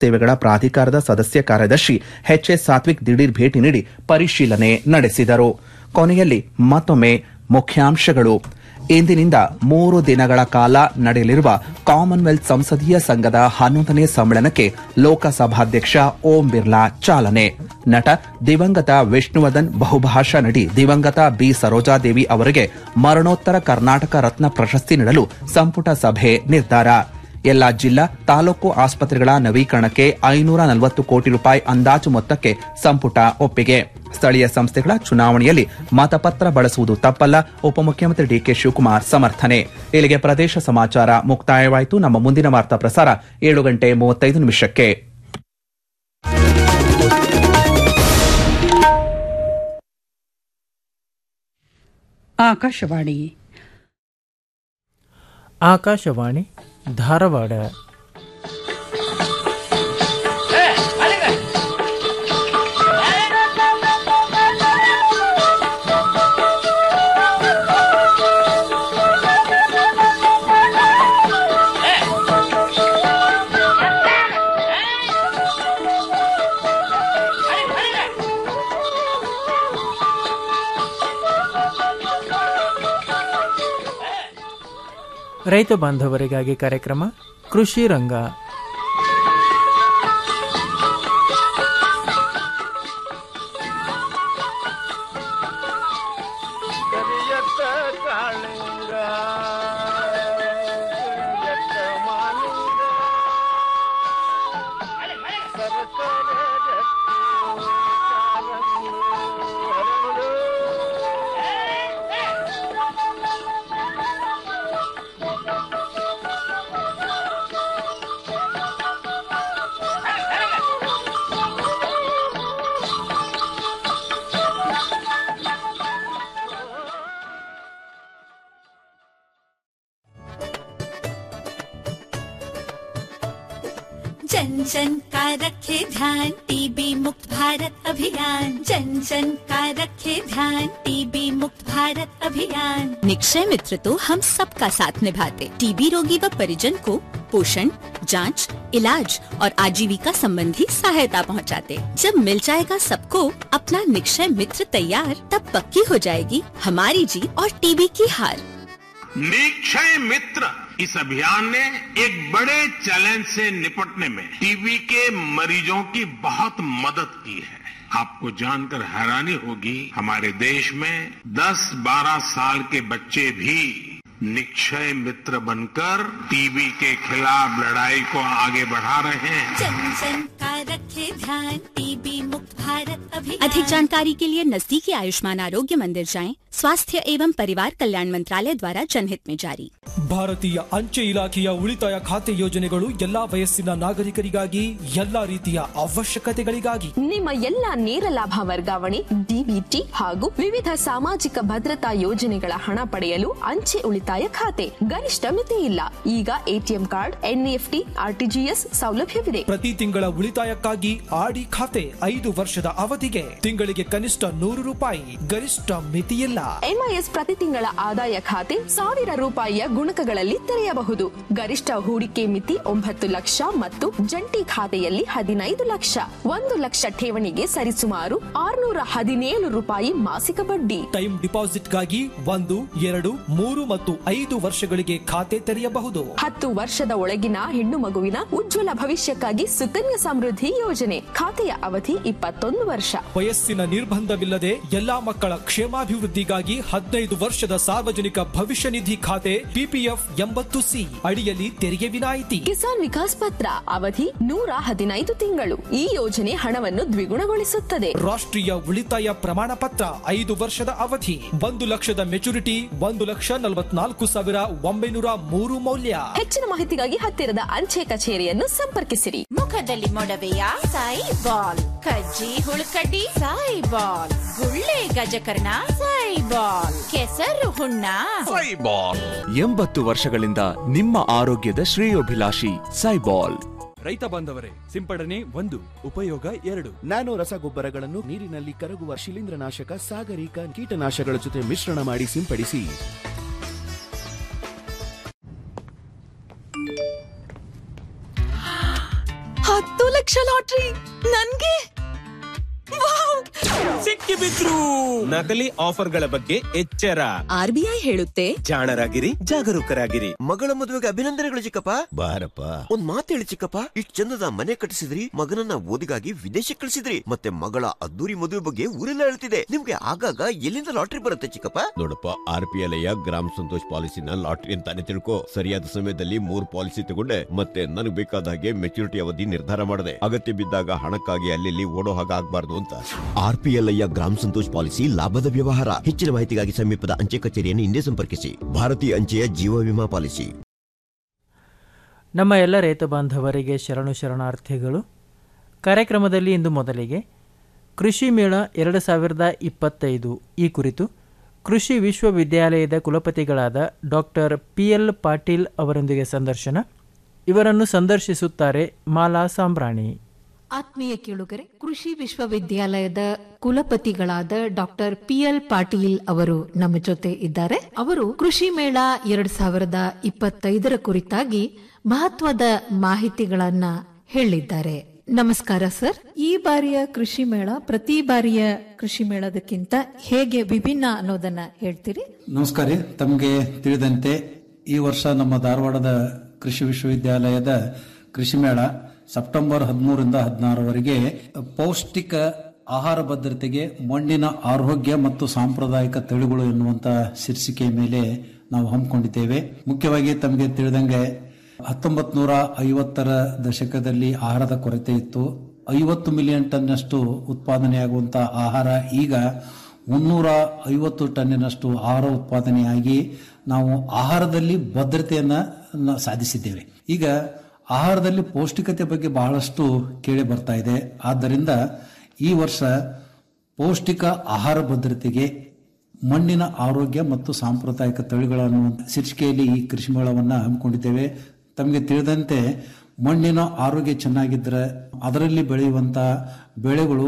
ಸೇವೆಗಳ ಪ್ರಾಧಿಕಾರದ ಸದಸ್ಯ ಕಾರ್ಯದರ್ಶಿ ಎಚ್ಎಸ್ ಸಾತ್ವಿಕ್ ದಿಢೀರ್ ಭೇಟಿ ನೀಡಿ ಪರಿಶೀಲನೆ ನಡೆಸಿದರು ಕೊನೆಯಲ್ಲಿ ಮತ್ತೊಮ್ಮೆ ಮುಖ್ಯಾಂಶಗಳು ಇಂದಿನಿಂದ ಮೂರು ದಿನಗಳ ಕಾಲ ನಡೆಯಲಿರುವ ಕಾಮನ್ವೆಲ್ತ್ ಸಂಸದೀಯ ಸಂಘದ ಹನ್ನೊಂದನೇ ಸಮ್ಮೇಳನಕ್ಕೆ ಲೋಕಸಭಾಧ್ಯಕ್ಷ ಓಂ ಬಿರ್ಲಾ ಚಾಲನೆ ನಟ ದಿವಂಗತ ವಿಷ್ಣುವರ್ಧನ್ ಬಹುಭಾಷಾ ನಟಿ ದಿವಂಗತ ಬಿ ಸರೋಜಾದೇವಿ ಅವರಿಗೆ ಮರಣೋತ್ತರ ಕರ್ನಾಟಕ ರತ್ನ ಪ್ರಶಸ್ತಿ ನೀಡಲು ಸಂಪುಟ ಸಭೆ ನಿರ್ಧಾರ ಎಲ್ಲಾ ಜಿಲ್ಲಾ ತಾಲೂಕು ಆಸ್ಪತ್ರೆಗಳ ನವೀಕರಣಕ್ಕೆ ಐನೂರ ನಲವತ್ತು ಕೋಟಿ ರೂಪಾಯಿ ಅಂದಾಜು ಮೊತ್ತಕ್ಕೆ ಸಂಪುಟ ಒಪ್ಪಿಗೆ ಸ್ಥಳೀಯ ಸಂಸ್ಥೆಗಳ ಚುನಾವಣೆಯಲ್ಲಿ ಮತಪತ್ರ ಬಳಸುವುದು ತಪ್ಪಲ್ಲ ಉಪಮುಖ್ಯಮಂತ್ರಿ ಡಿಕೆ ಶಿವಕುಮಾರ್ ಸಮರ್ಥನೆ ಇಲ್ಲಿಗೆ ಪ್ರದೇಶ ಸಮಾಚಾರ ಮುಕ್ತಾಯವಾಯಿತು ನಮ್ಮ ಮುಂದಿನ ವಾರ್ತಾ ಪ್ರಸಾರ ಏಳು ಗಂಟೆ ಮೂವತ್ತೈದು ನಿಮಿಷಕ್ಕೆ ಆಕಾಶವಾಣಿ ಆಕಾಶವಾಣಿ ಧಾರವಾಡ ರೈತ ಬಾಂಧವರಿಗಾಗಿ ಕಾರ್ಯಕ್ರಮ ಕೃಷಿ ರಂಗ ಕರಿಯತ್ತ ಕಾಳಿಂಗ ಕರಿಯತ್ತ ಮಾಲಿಂಗ ಸರಸರ ರಕ್ತಿ ಕಾರಂಗಿ ಹರಳು. जन जन का रखे ध्यान टीबी मुक्त भारत अभियान जन जन का रखे ध्यान टीबी मुक्त भारत अभियान निक्षय मित्र तो हम सबका साथ निभाते टीबी रोगी व परिजन को पोषण जांच, इलाज और आजीविका संबंधी सहायता पहुंचाते। जब मिल जाएगा सबको अपना निक्षय मित्र तैयार तब पक्की हो जाएगी हमारी जीत और टीबी की हार निक्षय मित्र इस अभियान ने एक बड़े चैलेंज से निपटने में टीबी के मरीजों की बहुत मदद की है आपको जानकर हैरानी होगी हमारे देश में 10-12 साल के बच्चे भी निक्षय मित्र बनकर टीबी के खिलाफ लड़ाई को आगे बढ़ा रहे हैं जन जन का रखे ध्यान टीबी मुक्त भारत अभियान अधिक जानकारी के लिए नजदीकी आयुष्मान आरोग्य मंदिर जाएं स्वास्थ्य एवं परिवार कल्याण मंत्रालय द्वारा जनहित में जारी ಭಾರತೀಯ ಅಂಚೆ ಇಲಾಖೆಯ ಉಳಿತಾಯ ಖಾತೆ ಯೋಜನೆಗಳು ಎಲ್ಲಾ ವಯಸ್ಸಿನ ನಾಗರಿಕರಿಗಾಗಿ ಎಲ್ಲಾ ರೀತಿಯ ಅವಶ್ಯಕತೆಗಳಿಗಾಗಿ ನಿಮ್ಮ ಎಲ್ಲ ನೇರ ಲಾಭ ವರ್ಗಾವಣೆ ಡಿಬಿಟಿ ಹಾಗೂ ವಿವಿಧ ಸಾಮಾಜಿಕ ಭದ್ರತಾ ಯೋಜನೆಗಳ ಹಣ ಪಡೆಯಲು ಅಂಚೆ ಉಳಿತಾಯ ಖಾತೆ ಗರಿಷ್ಠ ಮಿತಿ ಇಲ್ಲ ಈಗ ಎಟಿಎಂ ಕಾರ್ಡ್ ಎನ್ಇಎಫ್ಟಿ ಆರ್ಟಿಜಿಎಸ್ ಸೌಲಭ್ಯವಿದೆ ಪ್ರತಿ ತಿಂಗಳ ಉಳಿತಾಯಕ್ಕಾಗಿ ಆಡಿ ಖಾತೆ ಐದು ವರ್ಷದ ಅವಧಿಗೆ ತಿಂಗಳಿಗೆ ಕನಿಷ್ಠ ನೂರು ರೂಪಾಯಿ ಗರಿಷ್ಠ ಮಿತಿಯಿಲ್ಲ ಎಂಐಎಸ್ ಪ್ರತಿ ತಿಂಗಳ ಆದಾಯ ಖಾತೆ ಸಾವಿರ ರೂಪಾಯಿಯ ಗುಣಕಗಳಲ್ಲಿ ತೆರೆಯಬಹುದು ಗರಿಷ್ಠ ಹೂಡಿಕೆ ಮಿತಿ ಒಂಬತ್ತು ಲಕ್ಷ ಮತ್ತು ಜಂಟಿ ಖಾತೆಯಲ್ಲಿ ಹದಿನೈದು ಲಕ್ಷ ಒಂದು ಲಕ್ಷ ಠೇವಣಿಗೆ ಸರಿಸುಮಾರು ಆರ್ನೂರ ಹದಿನೇಳು ರೂಪಾಯಿ ಮಾಸಿಕ ಬಡ್ಡಿ ಟೈಮ್ ಡಿಪಾಸಿಟ್ಗಾಗಿ ಒಂದು ಎರಡು ಮೂರು ಮತ್ತು ಐದು ವರ್ಷಗಳಿಗೆ ಖಾತೆ ತೆರೆಯಬಹುದು ಹತ್ತು ವರ್ಷದ ಒಳಗಿನ ಹೆಣ್ಣು ಮಗುವಿನ ಉಜ್ವಲ ಭವಿಷ್ಯಕ್ಕಾಗಿ ಸುಕನ್ಯಾ ಸಮೃದ್ಧಿ ಯೋಜನೆ ಖಾತೆಯ ಅವಧಿ ಇಪ್ಪತ್ತೊಂದು ವರ್ಷ ವಯಸ್ಸಿನ ನಿರ್ಬಂಧವಿಲ್ಲದೆ ಎಲ್ಲಾ ಮಕ್ಕಳ ಕ್ಷೇಮಾಭಿವೃದ್ಧಿಗಾಗಿ ಹದಿನೈದು ವರ್ಷದ ಸಾರ್ವಜನಿಕ ಭವಿಷ್ಯ ನಿಧಿ ಖಾತೆ ಪಿಪಿಎಫ್ ಎಂಬತ್ತು ಸಿ ಅಡಿಯಲ್ಲಿ ತೆರಿಗೆ ವಿನಾಯಿತಿ ಕಿಸಾನ್ ವಿಕಾಸ್ ಪತ್ರ ಅವಧಿ ನೂರ ಹದಿನೈದು ತಿಂಗಳು ಈ ಯೋಜನೆ ಹಣವನ್ನು ದ್ವಿಗುಣಗೊಳಿಸುತ್ತದೆ ರಾಷ್ಟ್ರೀಯ ಉಳಿತಾಯ ಪ್ರಮಾಣ ಪತ್ರ ಐದು ವರ್ಷದ ಅವಧಿ ಒಂದು ಲಕ್ಷದ ಮೆಚುರಿಟಿ ಒಂದು ಲಕ್ಷ ನಲವತ್ನಾಲ್ಕು ಸಾವಿರ ಒಂಬೈನೂರ ಮೂರು ಮೌಲ್ಯ ಹೆಚ್ಚಿನ ಮಾಹಿತಿಗಾಗಿ ಹತ್ತಿರದ ಅಂಚೆ ಕಚೇರಿಯನ್ನು ಸಂಪರ್ಕಿಸಿರಿ ಮುಖದಲ್ಲಿ ಮೊಡವೆಯ ಸಾಯಿ ಬಾಲ್ ಕಜ್ಜಿ ಹುಳುಕಡ್ಡಿ ಸಾಯಿ ಬಾಲ್ ಗುಳ್ಳೆ ಗಜಕರ್ಣ ಸಾಯಿ ಬಾಲ್ ಕೆಸರು ಹುಣ್ಣ ಎಂಬತ್ತು ವರ್ಷಗಳಿಂದ ನಿಮ್ಮ ಆರೋಗ್ಯದ ಶ್ರೇಯೋಭಿಲಾಷಿ ಸೈಬಾಲ್ ರೈತ ಬಾಂಧವರೇ ಸಿಂಪಡಣೆ ಒಂದು ಉಪಯೋಗ ಎರಡು ನ್ಯಾನೋ ರಸಗೊಬ್ಬರಗಳನ್ನು ನೀರಿನಲ್ಲಿ ಕರಗುವ ಶಿಲೀಂಧ್ರನಾಶಕ ಸಾಗರಿಕ ಕೀಟನಾಶಕಗಳ ಜೊತೆ ಮಿಶ್ರಣ ಮಾಡಿ ಸಿಂಪಡಿಸಿ ಹತ್ತು ಲಕ್ಷ ಲಾಟ್ರಿ ನನ್ಗೆ ಸಿಕ್ಕಿ ಬಿದ್ರು ನಕಲಿ ಆಫರ್ಗಳ ಬಗ್ಗೆ ಎಚ್ಚರ ಆರ್ ಬಿ ಐ ಹೇಳುತ್ತೆ ಜಾಣರಾಗಿರಿ ಜಾಗರೂಕರಾಗಿರಿ ಮಗಳ ಮದುವೆಗೆ ಅಭಿನಂದನೆಗಳು ಚಿಕ್ಕಪ್ಪ ಬಾರಪ್ಪ ಒಂದ್ ಮಾತು ಹೇಳಿ ಚಿಕ್ಕಪ್ಪ ಇಷ್ಟ್ ಚಂದದ ಮನೆ ಕಟ್ಟಿಸಿದ್ರಿ ಮಗನನ್ನ ಓದಿಗಾಗಿ ವಿದೇಶಕ್ಕೆ ಕಳಿಸಿದ್ರಿ ಮತ್ತೆ ಮಗಳ ಅದ್ದೂರಿ ಮದುವೆ ಬಗ್ಗೆ ಊರೆಲ್ಲ ಹೇಳ್ತಿದೆ ನಿಮ್ಗೆ ಆಗಾಗ ಎಲ್ಲಿಂದ ಲಾಟ್ರಿ ಬರುತ್ತೆ ಚಿಕ್ಕಪ್ಪ ನೋಡಪ್ಪ R P L gram Santosh ಪಾಲಿಸಿನ ಲಾಟ್ರಿ ಅಂತಾನೆ ತಿಳ್ಕೊ ಸರಿಯಾದ ಸಮಯದಲ್ಲಿ ಮೂರ್ ಪಾಲಿಸಿ ತಗೊಂಡೆ ಮತ್ತೆ ನನಗೆ ಬೇಕಾದ ಹಾಗೆ ಮೆಚುರಿಟಿ ಅವಧಿ ನಿರ್ಧಾರ ಮಾಡಿದೆ ಅಗತ್ಯ ಬಿದ್ದಾಗ ಹಣಕ್ಕಾಗಿ ಅಲ್ಲಿ ಓಡೋ ಹಾಗೆ ಆಗ್ಬಾರ್ದು ಅಂತ R P L gram Santosh policy ಲಾಭದ ವ್ಯವಹಾರ ಹೆಚ್ಚಿನ ಮಾಹಿತಿಗಾಗಿ ಸಮೀಪದ ಅಂಚೆ ಕಚೇರಿಯನ್ನು ಹಿಂದೆ ಸಂಪರ್ಕಿಸಿ ಭಾರತೀಯ ಅಂಚೆಯ ಜೀವ ವಿಮಾ ಪಾಲಿಸಿ ನಮ್ಮ ಎಲ್ಲ ರೈತ ಬಾಂಧವರಿಗೆ ಶರಣು ಶರಣಾರ್ಥಿಗಳು ಕಾರ್ಯಕ್ರಮದಲ್ಲಿ ಇಂದು ಮೊದಲಿಗೆ ಕೃಷಿ ಮೇಳ ಎರಡು ಸಾವಿರದ ಇಪ್ಪತ್ತೈದು ಈ ಕುರಿತು ಕೃಷಿ ವಿಶ್ವವಿದ್ಯಾಲಯದ ಕುಲಪತಿಗಳಾದ ಡಾಕ್ಟರ್ ಪಿ ಎಲ್ ಪಾಟೀಲ್ ಅವರೊಂದಿಗೆ ಸಂದರ್ಶನ ಇವರನ್ನು ಸಂದರ್ಶಿಸುತ್ತಾರೆ ಮಾಲಾ ಸಾಂಬ್ರಾಣಿ ಆತ್ಮೀಯ ಕೇಳುಗರೆ ಕೃಷಿ ವಿಶ್ವವಿದ್ಯಾಲಯದ ಕುಲಪತಿಗಳಾದ ಡಾಕ್ಟರ್ ಪಿ ಎಲ್ ಪಾಟೀಲ್ ಅವರು ನಮ್ಮ ಜೊತೆ ಇದ್ದಾರೆ ಅವರು ಕೃಷಿ ಮೇಳ ಎರಡ್ ಸಾವಿರದ ಇಪ್ಪತ್ತೈದರ ಕುರಿತಾಗಿ ಮಹತ್ವದ ಮಾಹಿತಿಗಳನ್ನ ಹೇಳಿದ್ದಾರೆ ನಮಸ್ಕಾರ ಸರ್ ಈ ಬಾರಿಯ ಕೃಷಿ ಮೇಳ ಪ್ರತಿ ಬಾರಿಯ ಕೃಷಿ ಮೇಳದಕ್ಕಿಂತ ಹೇಗೆ ವಿಭಿನ್ನ ಅನ್ನೋದನ್ನ ಹೇಳ್ತೀರಿ ನಮಸ್ಕಾರ ರೀ. ತಮಗೆ ತಿಳಿದಂತೆ ಈ ವರ್ಷ ನಮ್ಮ ಧಾರವಾಡದ ಕೃಷಿ ವಿಶ್ವವಿದ್ಯಾಲಯದ ಕೃಷಿ ಮೇಳ ಸೆಪ್ಟೆಂಬರ್ ಹದಿಮೂರರಿಂದ ಹದಿನಾರವರೆಗೆ ಪೌಷ್ಟಿಕ ಆಹಾರ ಭದ್ರತೆಗೆ ಮಣ್ಣಿನ ಆರೋಗ್ಯ ಮತ್ತು ಸಾಂಪ್ರದಾಯಿಕ ತಳಿಗಳು ಎನ್ನುವಂತ ಶೀರ್ಷಿಕೆ ಮೇಲೆ ನಾವು ಹಮ್ಮಿಕೊಂಡಿದ್ದೇವೆ ಮುಖ್ಯವಾಗಿ ತಮಗೆ ತಿಳಿದಂಗೆ ಹತ್ತೊಂಬತ್ ನೂರ ಐವತ್ತರ ದಶಕದಲ್ಲಿ ಆಹಾರದ ಕೊರತೆ ಇತ್ತು ಐವತ್ತು ಮಿಲಿಯನ್ ಟನ್ನಷ್ಟು ಉತ್ಪಾದನೆಯಾಗುವಂತಹ ಆಹಾರ ಈಗ ಮುನ್ನೂರ ಐವತ್ತು ಟನ್ನಿನಷ್ಟು ಆಹಾರ ಉತ್ಪಾದನೆಯಾಗಿ ನಾವು ಆಹಾರದಲ್ಲಿ ಭದ್ರತೆಯನ್ನ ನ- ಸಾಧಿಸಿದ್ದೇವೆ ಈಗ ಆಹಾರದಲ್ಲಿ ಪೌಷ್ಟಿಕತೆ ಬಗ್ಗೆ ಬಹಳಷ್ಟು ಕೇಳಿ ಬರ್ತಾ ಇದೆ ಆದ್ದರಿಂದ ಈ ವರ್ಷ ಪೌಷ್ಟಿಕ ಆಹಾರ ಭದ್ರತೆಗೆ ಮಣ್ಣಿನ ಆರೋಗ್ಯ ಮತ್ತು ಸಾಂಪ್ರದಾಯಿಕ ತಳಿಗಳನ್ನು ಶೀರ್ಷಿಕೆಯಲ್ಲಿ ಈ ಕೃಷಿ ಮೇಳವನ್ನು ಹಮ್ಮಿಕೊಂಡಿದ್ದೇವೆ ತಮಗೆ ತಿಳಿದಂತೆ ಮಣ್ಣಿನ ಆರೋಗ್ಯ ಚೆನ್ನಾಗಿದ್ದರೆ ಅದರಲ್ಲಿ ಬೆಳೆಯುವಂತ ಬೆಳೆಗಳು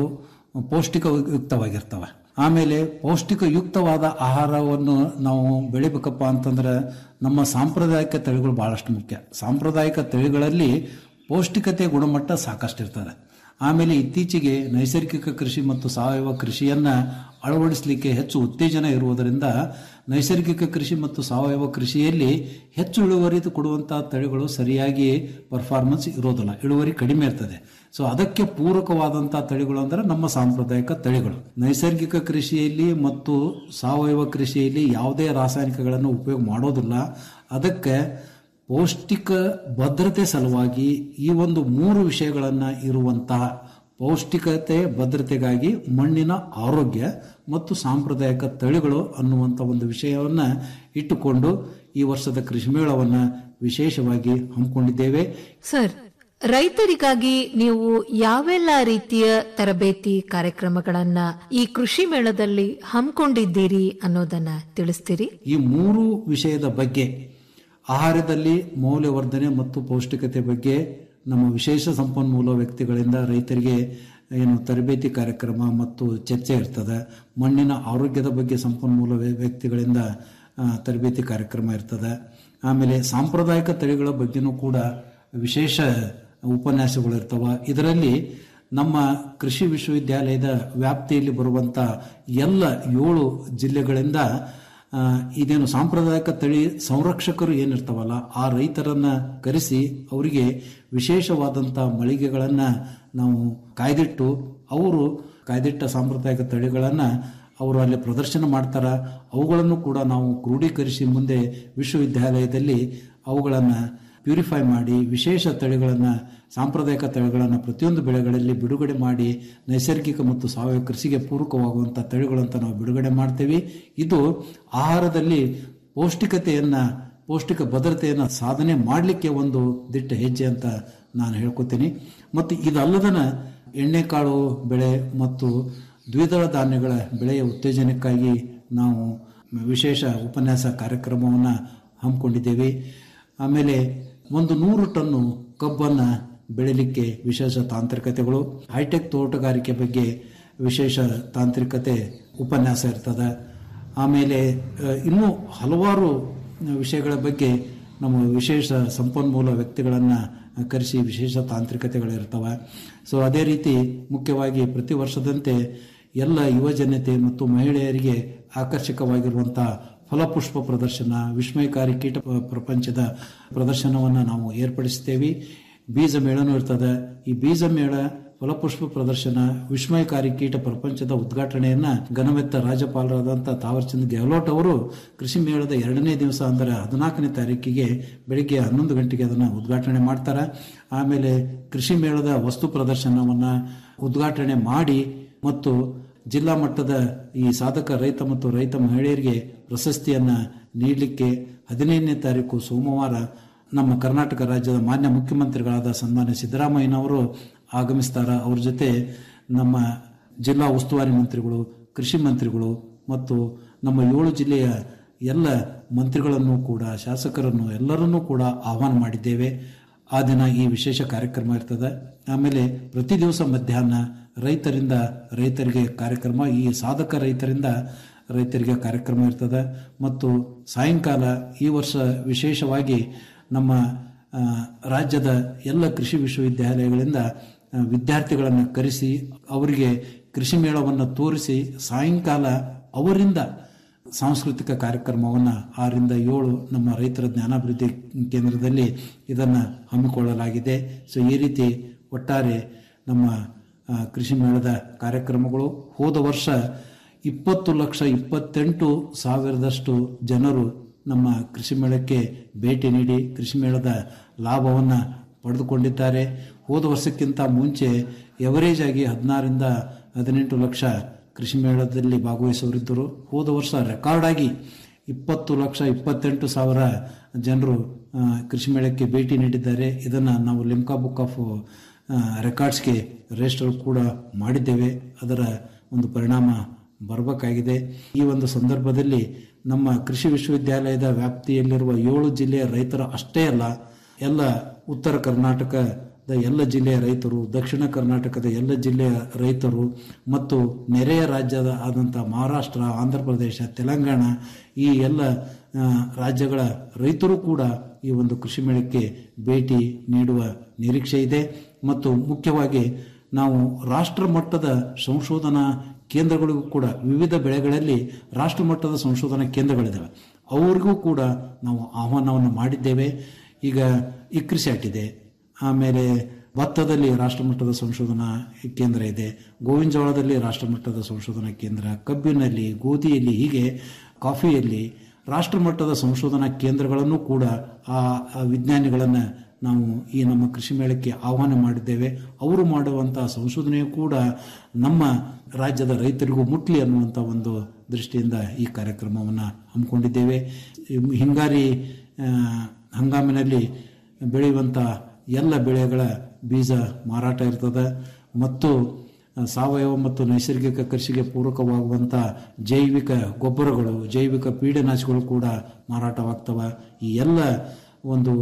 ಪೌಷ್ಟಿಕಯುಕ್ತವಾಗಿರ್ತವೆ ಆಮೇಲೆ ಪೌಷ್ಟಿಕಯುಕ್ತವಾದ ಆಹಾರವನ್ನು ನಾವು ಬೆಳಿಬೇಕಪ್ಪ ಅಂತಂದ್ರೆ ನಮ್ಮ ಸಾಂಪ್ರದಾಯಿಕ ತಳಿಗಳು ಬಹಳಷ್ಟು ಮುಖ್ಯ ಸಾಂಪ್ರದಾಯಿಕ ತಳಿಗಳಲ್ಲಿ ಪೌಷ್ಟಿಕತೆ ಗುಣಮಟ್ಟ ಸಾಕಷ್ಟು ಇರ್ತದೆ ಆಮೇಲೆ ಇತ್ತೀಚೆಗೆ ನೈಸರ್ಗಿಕ ಕೃಷಿ ಮತ್ತು ಸಾವಯವ ಕೃಷಿಯನ್ನ ಅಳವಡಿಸಲಿಕ್ಕೆ ಹೆಚ್ಚು ಉತ್ತೇಜನ ಇರುವುದರಿಂದ ನೈಸರ್ಗಿಕ ಕೃಷಿ ಮತ್ತು ಸಾವಯವ ಕೃಷಿಯಲ್ಲಿ ಹೆಚ್ಚು ಇಳುವರಿ ಕೊಡುವಂತಹ ತಳಿಗಳು ಸರಿಯಾಗಿ ಪರ್ಫಾರ್ಮೆನ್ಸ್ ಇರೋದಿಲ್ಲ ಇಳುವರಿ ಕಡಿಮೆ ಇರ್ತದೆ ಸೊ ಅದಕ್ಕೆ ಪೂರಕವಾದಂತಹ ತಳಿಗಳು ಅಂದ್ರೆ ನಮ್ಮ ಸಾಂಪ್ರದಾಯಿಕ ತಳಿಗಳು ನೈಸರ್ಗಿಕ ಕೃಷಿಯಲ್ಲಿ ಮತ್ತು ಸಾವಯವ ಕೃಷಿಯಲ್ಲಿ ಯಾವುದೇ ರಾಸಾಯನಿಕಗಳನ್ನು ಉಪಯೋಗ ಮಾಡೋದಿಲ್ಲ ಅದಕ್ಕೆ ಪೌಷ್ಟಿಕ ಭದ್ರತೆ ಸಲುವಾಗಿ ಈ ಒಂದು ಮೂರು ವಿಷಯಗಳನ್ನ ಇರುವಂತಹ ಪೌಷ್ಟಿಕತೆ ಭದ್ರತೆಗಾಗಿ ಮಣ್ಣಿನ ಆರೋಗ್ಯ ಮತ್ತು ಸಾಂಪ್ರದಾಯಿಕ ತಳಿಗಳು ಅನ್ನುವಂಥ ಒಂದು ವಿಷಯವನ್ನ ಇಟ್ಟುಕೊಂಡು ಈ ವರ್ಷದ ಕೃಷಿ ಮೇಳವನ್ನ ವಿಶೇಷವಾಗಿ ಹಮ್ಮಿಕೊಂಡಿದ್ದೇವೆ ಸರ್ ರೈತರಿಗಾಗಿ ನೀವು ಯಾವೆಲ್ಲ ರೀತಿಯ ತರಬೇತಿ ಕಾರ್ಯಕ್ರಮಗಳನ್ನ ಈ ಕೃಷಿ ಮೇಳದಲ್ಲಿ ಹಮ್ಮಿಕೊಂಡಿದ್ದೀರಿ ಅನ್ನೋದನ್ನ ತಿಳಿಸ್ತೀರಿ ಈ ಮೂರು ವಿಷಯದ ಬಗ್ಗೆ ಆಹಾರದಲ್ಲಿ ಮೌಲ್ಯವರ್ಧನೆ ಮತ್ತು ಪೌಷ್ಟಿಕತೆ ಬಗ್ಗೆ ನಮ್ಮ ವಿಶೇಷ ಸಂಪನ್ಮೂಲ ವ್ಯಕ್ತಿಗಳಿಂದ ರೈತರಿಗೆ ಏನು ತರಬೇತಿ ಕಾರ್ಯಕ್ರಮ ಮತ್ತು ಚರ್ಚೆ ಇರ್ತದೆ ಮಣ್ಣಿನ ಆರೋಗ್ಯದ ಬಗ್ಗೆ ಸಂಪನ್ಮೂಲ ವ್ಯ- ವ್ಯಕ್ತಿಗಳಿಂದ ಆ, ತರಬೇತಿ ಕಾರ್ಯಕ್ರಮ ಇರ್ತದೆ ಆಮೇಲೆ ಸಾಂಪ್ರದಾಯಿಕ ತಳಿಗಳ ಬಗ್ಗೆನೂ ಕೂಡ ವಿಶೇಷ ಉಪನ್ಯಾಸಗಳು ಇರ್ತವ ಇದರಲ್ಲಿ ನಮ್ಮ ಕೃಷಿ ವಿಶ್ವವಿದ್ಯಾಲಯದ ವ್ಯಾಪ್ತಿಯಲ್ಲಿ ಬರುವಂತ ಎಲ್ಲ ಏಳು ಜಿಲ್ಲೆಗಳಿಂದ ಆ, ಇದೇನು ಸಾಂಪ್ರದಾಯಿಕ ತಳಿ ಸಂರಕ್ಷಕರು ಏನಿರ್ತಾವಲ್ಲ ಆ ರೈತರನ್ನ ಕರೆಸಿ ಅವರಿಗೆ ವಿಶೇಷವಾದಂಥ ಮಳಿಗೆಗಳನ್ನ ನಾವು ಕಾಯ್ದಿಟ್ಟು ಅವರು ಕಾಯ್ದಿಟ್ಟ ಸಾಂಪ್ರದಾಯಿಕ ತಳಿಗಳನ್ನ ಅವರು ಅಲ್ಲಿ ಪ್ರದರ್ಶನ ಮಾಡ್ತಾರ ಅವುಗಳನ್ನು ಕೂಡ ನಾವು ಕ್ರೋಢೀಕರಿಸಿ ಮುಂದೆ ವಿಶ್ವವಿದ್ಯಾಲಯದಲ್ಲಿ ಅವುಗಳನ್ನು ಪ್ಯೂರಿಫೈ ಮಾಡಿ ವಿಶೇಷ ತಳಿಗಳನ್ನು ಸಾಂಪ್ರದಾಯಿಕ ತಳಿಗಳನ್ನು ಪ್ರತಿಯೊಂದು ಬೆಳೆಗಳಲ್ಲಿ ಬಿಡುಗಡೆ ಮಾಡಿ ನೈಸರ್ಗಿಕ ಮತ್ತು ಸಾವಯವ ಕೃಷಿಗೆ ಪೂರಕವಾಗುವಂಥ ತಳಿಗಳಂತ ನಾವು ಬಿಡುಗಡೆ ಮಾಡ್ತೇವೆ ಇದು ಆಹಾರದಲ್ಲಿ ಪೌಷ್ಟಿಕತೆಯನ್ನ ಪೌಷ್ಟಿಕ ಭದ್ರತೆಯನ್ನು ಸಾಧನೆ ಮಾಡಲಿಕ್ಕೆ ಒಂದು ದಿಟ್ಟ ಹೆಜ್ಜೆ ಅಂತ ನಾನು ಹೇಳ್ಕೊತೀನಿ ಮತ್ತು ಇದಲ್ಲದನ ಎಣ್ಣೆಕಾಳು ಬೆಳೆ ಮತ್ತು ದ್ವಿದಳ ಧಾನ್ಯಗಳ ಬೆಳೆಯ ಉತ್ತೇಜನಕ್ಕಾಗಿ ನಾವು ವಿಶೇಷ ಉಪನ್ಯಾಸ ಕಾರ್ಯಕ್ರಮವನ್ನು ಹಮ್ಮಿಕೊಂಡಿದ್ದೇವೆ ಆಮೇಲೆ ಒಂದು ನೂರು ಟನ್ನು ಕಬ್ಬನ್ನು ಬೆಳಿಲಿಕ್ಕೆ ವಿಶೇಷ ತಾಂತ್ರಿಕತೆಗಳು ಹೈಟೆಕ್ ತೋಟಗಾರಿಕೆ ಬಗ್ಗೆ ವಿಶೇಷ ತಾಂತ್ರಿಕತೆ ಉಪನ್ಯಾಸ ಇರ್ತದೆ ಆಮೇಲೆ ಆ, ಇನ್ನೂ ಹಲವಾರು ವಿಷಯಗಳ ಬಗ್ಗೆ ನಮ್ಮ ವಿಶೇಷ ಸಂಪನ್ಮೂಲ ವ್ಯಕ್ತಿಗಳನ್ನು ಕರೆಸಿ ವಿಶೇಷ ತಾಂತ್ರಿಕತೆಗಳಿರ್ತವೆ ಸೊ ಅದೇ ರೀತಿ ಮುಖ್ಯವಾಗಿ ಪ್ರತಿ ವರ್ಷದಂತೆ ಎಲ್ಲ ಯುವ ಜನತೆ ಮತ್ತು ಮಹಿಳೆಯರಿಗೆ ಆಕರ್ಷಕವಾಗಿರುವಂಥ ಫಲಪುಷ್ಪ ಪ್ರದರ್ಶನ ವಿಸ್ಮಯಕಾರಿ ಕೀಟ ಪ- ಪ್ರಪಂಚದ ಪ್ರದರ್ಶನವನ್ನು ನಾವು ಏರ್ಪಡಿಸ್ತೇವೆ ಬೀಜ ಮೇಳನೂ ಇರ್ತದೆ ಈ ಬೀಜ ಮೇಳ ಫಲಪುಷ್ಪ ಪ್ರದರ್ಶನ ವಿಸ್ಮಯಕಾರಿ ಕೀಟ ಪ್ರಪಂಚದ ಉದ್ಘಾಟನೆಯನ್ನ ಘನವೆತ್ತ ರಾಜ್ಯಪಾಲರಾದಂಥ ತಾವರ್ಚಂದ್ ಗೆಹ್ಲೋಟ್ ಅವರು ಕೃಷಿ ಮೇಳದ ಎರಡನೇ ದಿವಸ ಅಂದರೆ ಹದಿನಾಲ್ಕನೇ ತಾರೀಕಿಗೆ ಬೆಳಿಗ್ಗೆ ಹನ್ನೊಂದು ಗಂಟೆಗೆ ಅದನ್ನು ಉದ್ಘಾಟನೆ ಮಾಡ್ತಾರೆ ಆಮೇಲೆ ಕೃಷಿ ಮೇಳದ ವಸ್ತು ಪ್ರದರ್ಶನವನ್ನ ಉದ್ಘಾಟನೆ ಮಾಡಿ ಮತ್ತು ಜಿಲ್ಲಾ ಮಟ್ಟದ ಈ ಸಾಧಕ ರೈತ ಮತ್ತು ರೈತ ಮಹಿಳೆಯರಿಗೆ ಪ್ರಶಸ್ತಿಯನ್ನ ನೀಡಲಿಕ್ಕೆ ಹದಿನೈದನೇ ತಾರೀಕು ಸೋಮವಾರ ನಮ್ಮ ಕರ್ನಾಟಕ ರಾಜ್ಯದ ಮಾನ್ಯ ಮುಖ್ಯಮಂತ್ರಿಗಳಾದ ಸನ್ಮಾನ್ಯ ಸಿದ್ದರಾಮಯ್ಯನವರು ಆಗಮಿಸ್ತಾರ ಅವ್ರ ಜೊತೆ ನಮ್ಮ ಜಿಲ್ಲಾ ಉಸ್ತುವಾರಿ ಮಂತ್ರಿಗಳು ಕೃಷಿ ಮಂತ್ರಿಗಳು ಮತ್ತು ನಮ್ಮ ಏಳು ಜಿಲ್ಲೆಯ ಎಲ್ಲ ಮಂತ್ರಿಗಳನ್ನು ಕೂಡ ಶಾಸಕರನ್ನು ಎಲ್ಲರನ್ನೂ ಕೂಡ ಆಹ್ವಾನ ಮಾಡಿದ್ದೇವೆ ಆ ದಿನ ಈ ವಿಶೇಷ ಕಾರ್ಯಕ್ರಮ ಇರ್ತದೆ ಆಮೇಲೆ ಪ್ರತಿ ದಿವಸ ಮಧ್ಯಾಹ್ನ ರೈತರಿಂದ ರೈತರಿಗೆ ಕಾರ್ಯಕ್ರಮ ಈ ಸಾಧಕ ರೈತರಿಂದ ರೈತರಿಗೆ ಕಾರ್ಯಕ್ರಮ ಇರ್ತದೆ ಮತ್ತು ಸಾಯಂಕಾಲ ಈ ವರ್ಷ ವಿಶೇಷವಾಗಿ ನಮ್ಮ ಆ, ರಾಜ್ಯದ ಎಲ್ಲ ಕೃಷಿ ವಿಶ್ವವಿದ್ಯಾಲಯಗಳಿಂದ ಆ, ವಿದ್ಯಾರ್ಥಿಗಳನ್ನು ಕರೆಸಿ ಅವರಿಗೆ ಕೃಷಿ ಮೇಳವನ್ನು ತೋರಿಸಿ ಸಾಯಂಕಾಲ ಅವರಿಂದ ಸಾಂಸ್ಕೃತಿಕ ಕಾರ್ಯಕ್ರಮವನ್ನು ಆರರಿಂದ ಏಳು ನಮ್ಮ ರೈತರ ಜ್ಞಾನಾಭಿವೃದ್ಧಿ ಕೇಂದ್ರದಲ್ಲಿ ಇದನ್ನು ಹಮ್ಮಿಕೊಳ್ಳಲಾಗಿದೆ ಸೊ ಈ ರೀತಿ ಒಟ್ಟಾರೆ ನಮ್ಮ ಆ, ಕೃಷಿ ಮೇಳದ ಕಾರ್ಯಕ್ರಮಗಳು ಹೋದ ವರ್ಷ ಇಪ್ಪತ್ತು ಲಕ್ಷ ಇಪ್ಪತ್ತೆಂಟು ಸಾವಿರದಷ್ಟು ಜನರು ನಮ್ಮ ಕೃಷಿ ಮೇಳಕ್ಕೆ ಭೇಟಿ ನೀಡಿ ಕೃಷಿ ಮೇಳದ ಲಾಭವನ್ನು ಪಡೆದುಕೊಂಡಿದ್ದಾರೆ ಹೋದ ವರ್ಷಕ್ಕಿಂತ ಮುಂಚೆ ಎವರೇಜ್ ಆಗಿ ಹದಿನಾರರಿಂದ ಹದಿನೆಂಟು ಲಕ್ಷ ಕೃಷಿ ಮೇಳದಲ್ಲಿ ಭಾಗವಹಿಸುವರಿದ್ದರು ಹೋದ ವರ್ಷ ರೆಕಾರ್ಡ್ ಆಗಿ ಇಪ್ಪತ್ತು ಲಕ್ಷ ಇಪ್ಪತ್ತೆಂಟು ಸಾವಿರ ಜನರು ಆ, ಕೃಷಿ ಮೇಳಕ್ಕೆ ಭೇಟಿ ನೀಡಿದ್ದಾರೆ ಇದನ್ನು ನಾವು ಲಿಮ್ಕಾ ಬುಕ್ ಆಫ್ ರೆಕಾರ್ಡ್ಸ್ಗೆ ರಿಜಿಸ್ಟರ್ ಕೂಡ ಮಾಡಿದ್ದೇವೆ ಅದರ ಒಂದು ಪರಿಣಾಮ ಬರಬೇಕಾಗಿದೆ ಈ ಒಂದು ಸಂದರ್ಭದಲ್ಲಿ ನಮ್ಮ ಕೃಷಿ ವಿಶ್ವವಿದ್ಯಾಲಯದ ವ್ಯಾಪ್ತಿಯಲ್ಲಿರುವ ಏಳು ಜಿಲ್ಲೆಯ ರೈತರ ಅಷ್ಟೇ ಅಲ್ಲ ಎಲ್ಲ ಉತ್ತರ ಕರ್ನಾಟಕದ ಎಲ್ಲ ಜಿಲ್ಲೆಯ ರೈತರು ದಕ್ಷಿಣ ಕರ್ನಾಟಕದ ಎಲ್ಲ ಜಿಲ್ಲೆಯ ರೈತರು ಮತ್ತು ನೆರೆಯ ರಾಜ್ಯದ ಆದಂಥ ಮಹಾರಾಷ್ಟ್ರ ಆಂಧ್ರ ಪ್ರದೇಶ ತೆಲಂಗಾಣ ಈ ಎಲ್ಲ ಆ, ರಾಜ್ಯಗಳ ರೈತರು ಕೂಡ ಈ ಒಂದು ಕೃಷಿ ಮೇಳಕ್ಕೆ ಭೇಟಿ ನೀಡುವ ನಿರೀಕ್ಷೆ ಇದೆ ಮತ್ತು ಮುಖ್ಯವಾಗಿ ನಾವು ರಾಷ್ಟ್ರ ಮಟ್ಟದ ಸಂಶೋಧನಾ ಕೇಂದ್ರಗಳಿಗೂ ಕೂಡ ವಿವಿಧ ಬೆಳೆಗಳಲ್ಲಿ ರಾಷ್ಟ್ರ ಮಟ್ಟದ ಸಂಶೋಧನಾ ಕೇಂದ್ರಗಳಿದ್ದಾವೆ ಅವ್ರಿಗೂ ಕೂಡ ನಾವು ಆಹ್ವಾನವನ್ನು ಮಾಡಿದ್ದೇವೆ ಈಗ ಇಕ್ರಿಸ್ಯಾಟ್ ಇದೆ ಆಮೇಲೆ ಭತ್ತದಲ್ಲಿ ರಾಷ್ಟ್ರಮಟ್ಟದ ಸಂಶೋಧನಾ ಕೇಂದ್ರ ಇದೆ ಗೋವಿನ ಜೋಳದಲ್ಲಿ ರಾಷ್ಟ್ರಮಟ್ಟದ ಸಂಶೋಧನಾ ಕೇಂದ್ರ ಕಬ್ಬಿನಲ್ಲಿ ಗೋಧಿಯಲ್ಲಿ ಹೀಗೆ ಕಾಫಿಯಲ್ಲಿ ರಾಷ್ಟ್ರಮಟ್ಟದ ಸಂಶೋಧನಾ ಕೇಂದ್ರಗಳನ್ನು ಕೂಡ ಆ ಆ ವಿಜ್ಞಾನಿಗಳನ್ನು ನಾವು ಈ ನಮ್ಮ ಕೃಷಿ ಮೇಳಕ್ಕೆ ಆಹ್ವಾನ ಮಾಡಿದ್ದೇವೆ ಅವರು ಮಾಡುವಂತಹ ಸಂಶೋಧನೆಯು ಕೂಡ ನಮ್ಮ ರಾಜ್ಯದ ರೈತರಿಗೂ ಮುಟ್ಲಿ ಅನ್ನುವಂಥ ಒಂದು ದೃಷ್ಟಿಯಿಂದ ಈ ಕಾರ್ಯಕ್ರಮವನ್ನು ಹಮ್ಮಿಕೊಂಡಿದ್ದೇವೆ ಈ ಹಿಂಗಾರಿ ಆ, ಹಂಗಾಮಿನಲ್ಲಿ ಬೆಳೆಯುವಂಥ ಎಲ್ಲ ಬೆಳೆಗಳ ಬೀಜ ಮಾರಾಟ ಇರ್ತದೆ ಮತ್ತು ಸಾವಯವ ಮತ್ತು ನೈಸರ್ಗಿಕ ಕೃಷಿಗೆ ಪೂರಕವಾಗುವಂಥ ಜೈವಿಕ ಗೊಬ್ಬರಗಳು ಜೈವಿಕ ಪೀಡನಾಶಗಳು ಕೂಡ ಮಾರಾಟವಾಗ್ತವೆ ಈ ಎಲ್ಲ ಒಂದು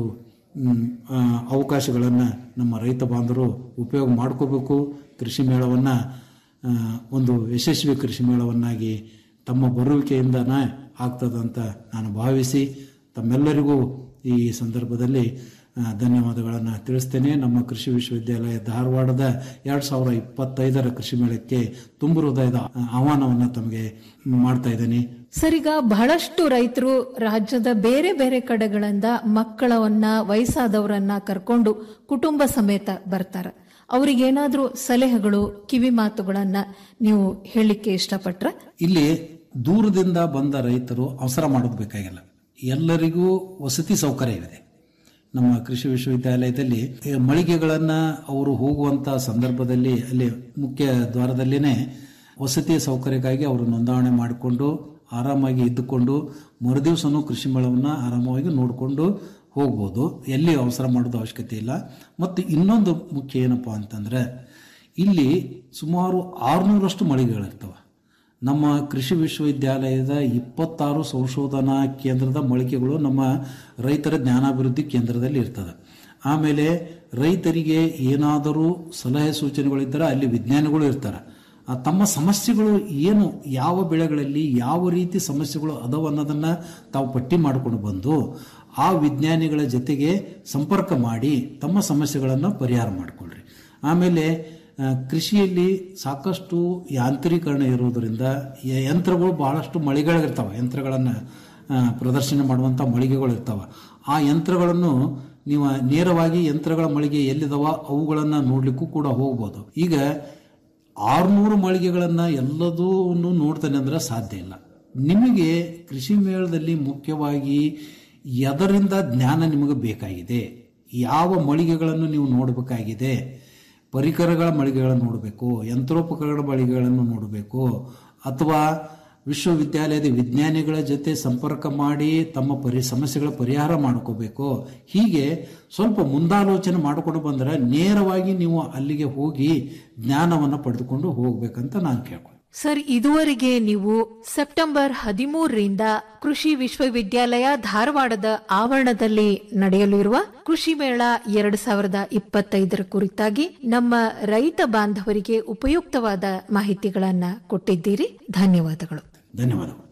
ಅವಕಾಶಗಳನ್ನು ನಮ್ಮ ರೈತ ಬಾಂಧವರು ಉಪಯೋಗ ಮಾಡ್ಕೋಬೇಕು ಕೃಷಿ ಮೇಳವನ್ನು ಒಂದು ಯಶಸ್ವಿ ಕೃಷಿ ಮೇಳವನ್ನಾಗಿ ತಮ್ಮ ಬರುವಿಕೆಯಿಂದನೇ ಆಗ್ತದಂತ ನಾನು ಭಾವಿಸಿ ತಮ್ಮೆಲ್ಲರಿಗೂ ಈ ಸಂದರ್ಭದಲ್ಲಿ ಆ, ಧನ್ಯವಾದಗಳನ್ನು ತಿಳಿಸ್ತೇನೆ ನಮ್ಮ ಕೃಷಿ ವಿಶ್ವವಿದ್ಯಾಲಯ ಧಾರವಾಡದ ಎರಡು ಸಾವಿರ ಇಪ್ಪತ್ತೈದರ ಕೃಷಿ ಮೇಳಕ್ಕೆ ತುಂಬು ಹೃದಯದ ಆಹ್ವಾನವನ್ನು ತಮಗೆ ಮಾಡ್ತಾ ಇದ್ದೇನೆ ಸರಿಗ ಬಹಳಷ್ಟು ರೈತರು ರಾಜ್ಯದ ಬೇರೆ ಬೇರೆ ಕಡೆಗಳಿಂದ ಮಕ್ಕಳವನ್ನ ವಯಸ್ಸಾದವರನ್ನ ಕರ್ಕೊಂಡು ಕುಟುಂಬ ಸಮೇತ ಬರ್ತಾರ ಅವ್ರಿಗೇನಾದ್ರೂ ಸಲಹೆಗಳು ಕಿವಿ ಮಾತುಗಳನ್ನ ನೀವು ಹೇಳಲಿಕ್ಕೆ ಇಷ್ಟಪಟ್ರ ಇಲ್ಲಿ ದೂರದಿಂದ ಬಂದ ರೈತರು ಅವಸರ ಮಾಡೋದು ಬೇಕಾಗಿಲ್ಲ ಎಲ್ಲರಿಗೂ ವಸತಿ ಸೌಕರ್ಯವಿದೆ ನಮ್ಮ ಕೃಷಿ ವಿಶ್ವವಿದ್ಯಾಲಯದಲ್ಲಿ ಈ ಮಳಿಗೆಗಳನ್ನ ಅವರು ಹೋಗುವಂತ ಸಂದರ್ಭದಲ್ಲಿ ಅಲ್ಲಿ ಮುಖ್ಯ ದ್ವಾರದಲ್ಲಿನೇ ವಸತಿ ಸೌಕರ್ಯಕ್ಕಾಗಿ ಅವರು ನೋಂದಣಿ ಮಾಡಿಕೊಂಡು ಆರಾಮಾಗಿ ಇದ್ದುಕೊಂಡು ಮರುದಿವಸನೂ ಕೃಷಿ ಮೇಳವನ್ನು ಆರಾಮವಾಗಿ ನೋಡಿಕೊಂಡು ಹೋಗ್ಬೋದು ಎಲ್ಲಿ ಅವಸರ ಮಾಡೋದು ಅವಶ್ಯಕತೆ ಇಲ್ಲ ಮತ್ತು ಇನ್ನೊಂದು ಮುಖ್ಯ ಏನಪ್ಪಾ ಅಂತಂದ್ರೆ ಇಲ್ಲಿ ಸುಮಾರು ಆರುನೂರಷ್ಟು ಮಳಿಗೆಗಳಿರ್ತವೆ ನಮ್ಮ ಕೃಷಿ ವಿಶ್ವವಿದ್ಯಾಲಯದ ಇಪ್ಪತ್ತಾರು ಸಂಶೋಧನಾ ಕೇಂದ್ರದ ಮಳಿಗೆಗಳು ನಮ್ಮ ರೈತರ ಜ್ಞಾನಾಭಿವೃದ್ಧಿ ಕೇಂದ್ರದಲ್ಲಿ ಇರ್ತದೆ ಆಮೇಲೆ ರೈತರಿಗೆ ಏನಾದರೂ ಸಲಹೆ ಸೂಚನೆಗಳಿದ್ದರೆ ಅಲ್ಲಿ ವಿಜ್ಞಾನಿಗಳು ಇರ್ತಾರೆ ಆ ತಮ್ಮ ಸಮಸ್ಯೆಗಳು ಏನು ಯಾವ ಬೆಳೆಗಳಲ್ಲಿ ಯಾವ ರೀತಿ ಸಮಸ್ಯೆಗಳು ಅದಾವ ಅನ್ನೋದನ್ನ ತಾವು ಪಟ್ಟಿ ಮಾಡಿಕೊಂಡು ಬಂದು ಆ ವಿಜ್ಞಾನಿಗಳ ಜೊತೆಗೆ ಸಂಪರ್ಕ ಮಾಡಿ ತಮ್ಮ ಸಮಸ್ಯೆಗಳನ್ನು ಪರಿಹಾರ ಮಾಡಿಕೊಳ್ಳ್ರಿ ಆಮೇಲೆ ಆ, ಕೃಷಿಯಲ್ಲಿ ಸಾಕಷ್ಟು ಯಾಂತ್ರೀಕರಣ ಇರುವುದರಿಂದ ಯ- ಯಂತ್ರಗಳು ಬಹಳಷ್ಟು ಮಳಿಗೆಗಳಿರ್ತಾವೆ ಯಂತ್ರಗಳನ್ನು ಪ್ರದರ್ಶನ ಮಾಡುವಂಥ ಮಳಿಗೆಗಳು ಇರ್ತಾವೆ ಆ ಯಂತ್ರಗಳನ್ನು ನೀವು ನೇರವಾಗಿ ಯಂತ್ರಗಳ ಮಳಿಗೆ ಎಲ್ಲಿದಾವ ಅವುಗಳನ್ನು ನೋಡ್ಲಿಕ್ಕೂ ಕೂಡ ಹೋಗ್ಬೋದು ಈಗ ಆರ್ನೂರು ಮಳಿಗೆಗಳನ್ನು ಎಲ್ಲದೂ ನೋಡ್ತಾನೆ ಅಂದ್ರೆ ಸಾಧ್ಯ ಇಲ್ಲ ನಿಮಗೆ ಕೃಷಿ ಮೇಳದಲ್ಲಿ ಮುಖ್ಯವಾಗಿ ಎದರಿಂದ ಜ್ಞಾನ ನಿಮಗೆ ಬೇಕಾಗಿದೆ ಯಾವ ಮಳಿಗೆಗಳನ್ನು ನೀವು ನೋಡಬೇಕಾಗಿದೆ ಪರಿಕರಗಳ ಮಳಿಗೆಗಳನ್ನು ನೋಡಬೇಕು ಯಂತ್ರೋಪಕರಣ ಮಳಿಗೆಗಳನ್ನು ನೋಡಬೇಕು ಅಥವಾ ವಿಶ್ವವಿದ್ಯಾಲಯದ ವಿಜ್ಞಾನಿಗಳ ಜೊತೆ ಸಂಪರ್ಕ ಮಾಡಿ ತಮ್ಮ ಪರಿ ಸಮಸ್ಯೆಗಳ ಪರಿಹಾರ ಮಾಡ್ಕೋಬೇಕು ಹೀಗೆ ಸ್ವಲ್ಪ ಮುಂದಾಲೋಚನೆ ಮಾಡಿಕೊಂಡು ಬಂದರೆ ನೇರವಾಗಿ ನೀವು ಅಲ್ಲಿಗೆ ಹೋಗಿ ಜ್ಞಾನವನ್ನು ಪಡೆದುಕೊಂಡು ಹೋಗ್ಬೇಕಂತ ನಾನು ಕೇಳ್ತೀನಿ ಸರ್ ಇದುವರೆಗೆ ನೀವು ಸೆಪ್ಟೆಂಬರ್ ಹದಿಮೂರರಿಂದ ಕೃಷಿ ವಿಶ್ವವಿದ್ಯಾಲಯ ಧಾರವಾಡದ ಆವರಣದಲ್ಲಿ ನಡೆಯಲಿರುವ ಕೃಷಿ ಮೇಳ ಎರಡು ಸಾವಿರದ ಇಪ್ಪತ್ತೈದರ ಕುರಿತಾಗಿ ನಮ್ಮ ರೈತ ಬಾಂಧವರಿಗೆ ಉಪಯುಕ್ತವಾದ ಮಾಹಿತಿಗಳನ್ನ ಕೊಟ್ಟಿದ್ದೀರಿ ಧನ್ಯವಾದಗಳು ಧನ್ಯವಾದಗಳು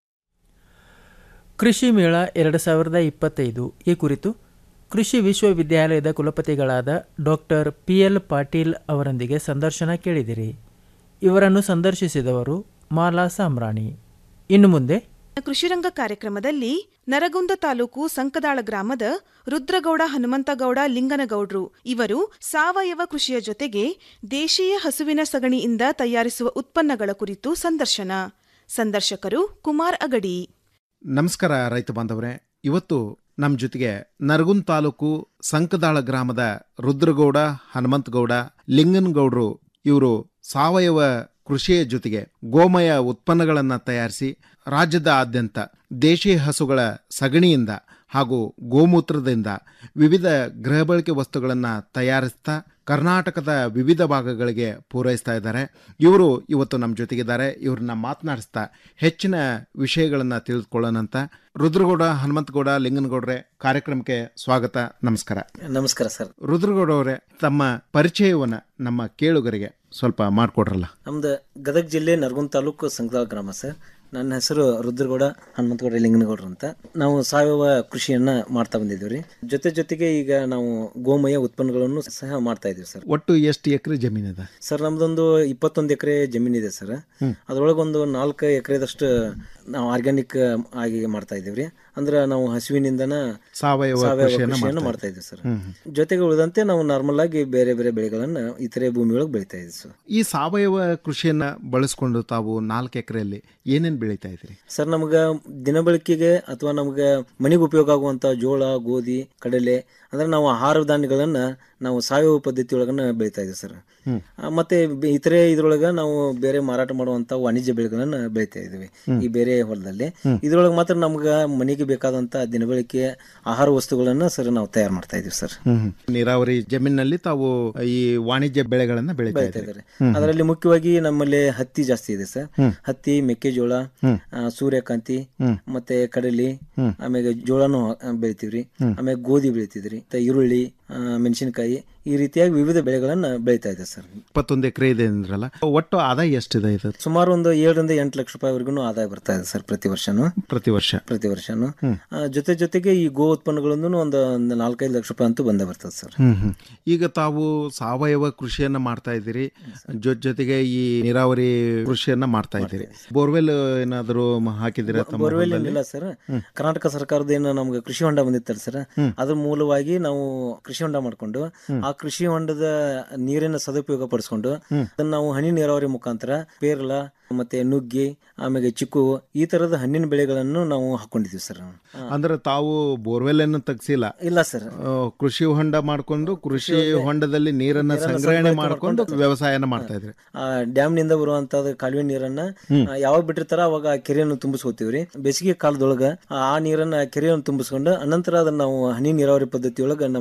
ಕೃಷಿ ಮೇಳ ಎರಡು ಸಾವಿರದ ಇಪ್ಪತ್ತೈದು ಈ ಕುರಿತು ಕೃಷಿ ವಿಶ್ವವಿದ್ಯಾಲಯದ ಕುಲಪತಿಗಳಾದ ಡಾಕ್ಟರ್ ಪಿ ಎಲ್ ಪಾಟೀಲ್ ಅವರೊಂದಿಗೆ ಸಂದರ್ಶನ ಕೇಳಿದಿರಿ ಇವರನ್ನು ಸಂದರ್ಶಿಸಿದವರು ಮಾಲಾ ಸಾಮ್ರಾಣಿ ಇನ್ನು ಮುಂದೆ ಕೃಷಿರಂಗ ಕಾರ್ಯಕ್ರಮದಲ್ಲಿ ನರಗುಂದ ತಾಲೂಕು ಸಂಕದಾಳ ಗ್ರಾಮದ ರುದ್ರಗೌಡ ಹನುಮಂತಗೌಡ ಲಿಂಗನಗೌಡ್ರು ಇವರು ಸಾವಯವ ಕೃಷಿಯ ಜೊತೆಗೆ ದೇಶೀಯ ಹಸುವಿನ ಸಗಣಿಯಿಂದ ತಯಾರಿಸುವ ಉತ್ಪನ್ನಗಳ ಕುರಿತು ಸಂದರ್ಶನ ಸಂದರ್ಶಕರು ಕುಮಾರ್ ಅಗಡಿ ನಮಸ್ಕಾರ ರೈತ ಬಾಂಧವರೇ ಇವತ್ತು ನಮ್ಮ ಜೊತೆಗೆ ನರಗುಂದ್ ತಾಲೂಕು ಸಂಕದಾಳ ಗ್ರಾಮದ ರುದ್ರಗೌಡ ಹನುಮಂತಗೌಡ ಲಿಂಗನಗೌಡರು ಇವರು ಸಾವಯವ ಕೃಷಿಯ ಜೊತೆಗೆ ಗೋಮಯ ಉತ್ಪನ್ನಗಳನ್ನು ತಯಾರಿಸಿ ರಾಜ್ಯದಾದ್ಯಂತ ದೇಶಿ ಹಸುಗಳ ಸಗಣಿಯಿಂದ ಹಾಗೂ ಗೋಮೂತ್ರದಿಂದ ವಿವಿಧ ಗೃಹ ಬಳಕೆ ವಸ್ತುಗಳನ್ನು ತಯಾರಿಸ್ತಾ ಕರ್ನಾಟಕದ ವಿವಿಧ ಭಾಗಗಳಿಗೆ ಪೂರೈಸ್ತಾ ಇದ್ದಾರೆ ಇವರು ಇವತ್ತು ನಮ್ಮ ಜೊತೆಗಿದ್ದಾರೆ ಇವ್ರನ್ನ ಮಾತನಾಡಿಸ್ತಾ ಹೆಚ್ಚಿನ ವಿಷಯಗಳನ್ನು ತಿಳಿದುಕೊಳ್ಳೋಣಂತ ರುದ್ರಗೌಡ ಹನುಮಂತಗೌಡ ಲಿಂಗನಗೌಡ್ರೆ ಕಾರ್ಯಕ್ರಮಕ್ಕೆ ಸ್ವಾಗತ ನಮಸ್ಕಾರ ನಮಸ್ಕಾರ ಸರ್ ರುದ್ರಗೌಡ ಅವರೇ ತಮ್ಮ ಪರಿಚಯವನ್ನ ನಮ್ಮ ಕೇಳುಗರಿಗೆ ಸ್ವಲ್ಪ ಮಾಡಿಕೊಡ್ರಲ್ಲ ನಮ್ದು ಗದಗ ಜಿಲ್ಲೆ ನರಗುಂದ ತಾಲೂಕು ಸಂಕದಾಳ ಗ್ರಾಮ ಸರ್ ನನ್ನ ಹೆಸರು ರುದ್ರಗೌಡ ಹನುಮಂತಗೌಡ ಲಿಂಗನಗೌಡ್ರು ಅಂತ ನಾವು ಸಾವಯವ ಕೃಷಿಯನ್ನ ಮಾಡ್ತಾ ಬಂದಿದ್ದೀವಿ ರೀ ಜೊತೆ ಜೊತೆಗೆ ಈಗ ನಾವು ಗೋಮಯ ಉತ್ಪನ್ನಗಳನ್ನು ಸಹ ಮಾಡ್ತಾ ಇದೀವಿ ಸರ್ ಒಟ್ಟು ಎಷ್ಟು ಎಕರೆ ಜಮೀನಿದೆ ಸರ್ ನಮ್ದೊಂದು ಇಪ್ಪತ್ತೊಂದು ಎಕರೆ ಜಮೀನಿದೆ ಸರ್ ಅದ್ರೊಳಗೆ ಒಂದು ನಾಲ್ಕು ಎಕರೆದಷ್ಟು ನಾವು ಆರ್ಗ್ಯಾನಿಕ್ ಆಗಿ ಮಾಡ್ತಾ ಇದೀವಿ ರೀ ಅಂದ್ರೆ ನಾವು ಹಸುವಿನಿಂದನ ಸಾವಯವ ಕೃಷಿಯನ್ನ ಕೃಷಿಯನ್ನ ಮಾಡ್ತಾ ಮಾಡ್ತಾ ಇದೀವಿ ಸರ್ ಹ್ಮ್. ಜೊತೆಗೆ ಉಳಿದಂತೆ ನಾವು ನಾರ್ಮಲ್ ಆಗಿ ಬೇರೆ ಬೇರೆ ಬೆಳೆಗಳನ್ನ ಇತರೆ ಭೂಮಿಯೊಳಗೆ ಬೆಳಿತಾ ಇದೀವಿ ಸರ್ ಈ ಸಾವಯವ ಕೃಷಿಯನ್ನ ಬಳಸ್ಕೊಂಡು ತಾವು ನಾಲ್ಕು ಎಕರೆಯಲ್ಲಿ ಏನೇನು ಬೆಳೀತಾ ಇದ್ದೀರಿ ಸರ್ ನಮ್ಗೆ ದಿನಬಳಕೆಗೆ ಅಥವಾ ನಮ್ಗೆ ಮನೆಗೆ ಉಪಯೋಗ ಆಗುವಂತ ಜೋಳ ಗೋಧಿ ಕಡಲೆ ಅಂದ್ರೆ ನಾವು ಆಹಾರ ಧಾನ್ಯಗಳನ್ನ ನಾವು ಸಾವಯವ ಪದ್ಧತಿ ಒಳಗನ ಬೆಳಿತಾ ಇದೀವಿ ಸರ್ ಹ್ಮ್. ಆ, ಮತ್ತೆ ಬೆ- ಇತರೆ ಇದ್ರೊಳಗ ನಾವು ಬೇರೆ ಮಾರಾಟ ಮಾಡುವಂತ ವಾಣಿಜ್ಯ ಬೆಳೆಗಳನ್ನ ಬೆಳಿತಾ ಇದೀವಿ ಹ್ಮ್. ಈ ಬೇರೆ ಹೊಲದಲ್ಲಿ ಹ್ಮ್. ಇದ್ರೊಳಗೆ ಮಾತ್ರ ನಮ್ಗೆ ಮನೆಗೆ ಬೇಕಾದಂತ ದಿನಬಳಕೆ ಆಹಾರ ವಸ್ತುಗಳನ್ನ ಸರ್ ನಾವು ತಯಾರು ಮಾಡ್ತಾ ಇದೀವಿ ಸರ್ ಹ್ಮ್ ಹ್ಮ್. ನೀರಾವರಿ ಜಮೀನಿನಲ್ಲಿ ತಾವು ಈ ವಾಣಿಜ್ಯ ಬೆಳೆಗಳನ್ನ ಬೆಳೀತಾ ಬೆಳಿತಾ ಇದ್ದೀರಿ ಇದ್ದಾರೆ ಹ್ಮ್. ಅದರಲ್ಲಿ ಮುಖ್ಯವಾಗಿ ನಮ್ಮಲ್ಲಿ ಹತ್ತಿ ಜಾಸ್ತಿ ಇದೆ ಸರ್ ಹ್ಮ್. ಹತ್ತಿ ಮೆಕ್ಕೆಜೋಳ ಹ್ಮ್. ಆ, ಸೂರ್ಯಕಾಂತಿ ಹ್ಮ್. ಮತ್ತೆ ಕಡಲಿ ಹ್ಮ್. ಆಮೇಲೆ ಜೋಳನು ಆ, ಬೆಳಿತೀವ್ರಿ ಹ್ಮ್. ಆಮೇಲೆ ಗೋಧಿ ಬೆಳಿತಿದ್ರಿ ಮತ್ತೆ ಈರುಳ್ಳಿ ಆ, ಮೆಣಸಿನಕಾಯಿ ಈ ರೀತಿಯಾಗಿ ವಿವಿಧ ಬೆಳೆಗಳನ್ನ ಬೆಳಿತಾ ಇದೆ ಸರ್ ಇಪ್ಪತ್ತೊಂದು ಎಕರೆ ಇದೆ ಅಂದ್ರಲ್ಲ ಒಟ್ಟು ಆದಾಯ ಎಷ್ಟಿದೆ ಇದು ಸುಮಾರು ಒಂದು ಏಳರಿಂದ ಎಂಟು ಲಕ್ಷ ರೂಪಾಯಿವರೆಗೂ ಆದಾಯ ಬರ್ತಾ ಇದೆ ಸರ್ ಪ್ರತಿ ವರ್ಷನೂ ಪ್ರತಿ ವರ್ಷ ಪ್ರತಿ ವರ್ಷನೂ ಹ್ಮ್. ಆ, ಜೊತೆ ಜೊತೆಗೆ ಈ ಗೋ ಉತ್ಪನ್ನಗಳನ್ನು ಒಂದು ಒಂದು ನಾಲ್ಕೈದು ಲಕ್ಷ ರೂಪಾಯಿ ಅಂತೂ ಬಂದೇ ಬರ್ತದೆ ಸರ್ ಹ್ಮ್ ಹ್ಮ್. ಈಗ ತಾವು ಸಾವಯವ ಕೃಷಿಯನ್ನ ಮಾಡ್ತಾ ಇದ್ದೀರಿ ಜೊತೆ ಜೊತೆಗೆ ಈ ನೀರಾವರಿ ಕೃಷಿಯನ್ನ ಮಾಡ್ತಾ ಇದ್ದೀರಿ ಬೋರ್ವೆಲ್ ಏನಾದರೂ ಹಾಕಿದ್ದೀರಾ ತಮ್ಮ ಬೋರ್ವೆಲ್ ಹೊಲದಲ್ಲಿ? ಏನಿಲ್ಲ ಸರ್ ಹ್ಮ್. ಕರ್ನಾಟಕ ಸರ್ಕಾರದ ಏನು ನಮ್ಗೆ ಕೃಷಿ ಹೊಂಡ ಬಂದಿತ್ತಲ್ಲ ಸರ್ ಹ್ಮ್. ಅದ್ರ ಮೂಲವಾಗಿ ನಾವು ಕೃಷಿ ಹೊಂಡ ಮಾಡ್ಕೊಂಡು ಹ್ಮ್. ಆ ಕೃಷಿ ಹೊಂಡದ ನೀರಿನ ಸದುಪಯೋಗ ಪಡಿಸ್ಕೊಂಡು ಹ್ಮ್. ಅದನ್ನ ನಾವು ಹನಿ ನೀರಾವರಿ ಮುಖಾಂತರ ಪೇರ್ಲ ಮತ್ತೆ ನುಗ್ಗಿ ಆಮೇಲೆ ಚಿಕ್ಕು ಈ ತರದ ಹಣ್ಣಿನ ಬೆಳೆಗಳನ್ನು ನಾವು ಹಾಕೊಂಡಿದೀವಿ ಸರ್ ಅಂದ್ರೆ ತಾವು ಬೋರ್ವೆಲ್ ಅನ್ನು ತೆಗ್ಸಿಲ್ಲ ಇಲ್ಲ ಸರ್ ಆ, ಕೃಷಿ ಹೊಂಡ ಮಾಡ್ಕೊಂಡು ಕೃಷಿ ಹೊಂಡ- ಹೊಂಡದಲ್ಲಿ ನೀರನ್ನ ನೀರನ್ನ ಸಂಗ್ರಹಣೆ ಸಂಗ್ರಹಿತ ಮಾಡ್ಕೊಂಡು ಮಾಡ್ಕೊಂಡು ವ್ಯವಸಾಯನ ಮಾಡ್ತಾ ಇದ್ರಿ ಆ ಡ್ಯಾಮ್ ನಿಂದ ಬರುವಂತದ ಕಾಲುವೆ ನೀರನ್ನ ಹ್ಮ್. ಆ, ಯಾವಾಗ ಬಿಟ್ಟಿರ್ತಾರ ಅವಾಗ ಆ ಕೆರೆಯನ್ನು ತುಂಬಿಸ್ಕೋತೀವ್ರಿ ಬೇಸಿಗೆ ಕಾಲದೊಳಗ ಆ ಆ ನೀರನ್ನ ಕೆರೆಯನ್ನು ತುಂಬಿಸ್ಕೊಂಡು ಅನಂತರ ಅದನ್ನ ನಾವು ಹನಿ ನೀರಾವರಿ ಪದ್ಧತಿ ಒಳಗ ನಮ್ಮ ಗಿಡಗಳಿಗೆ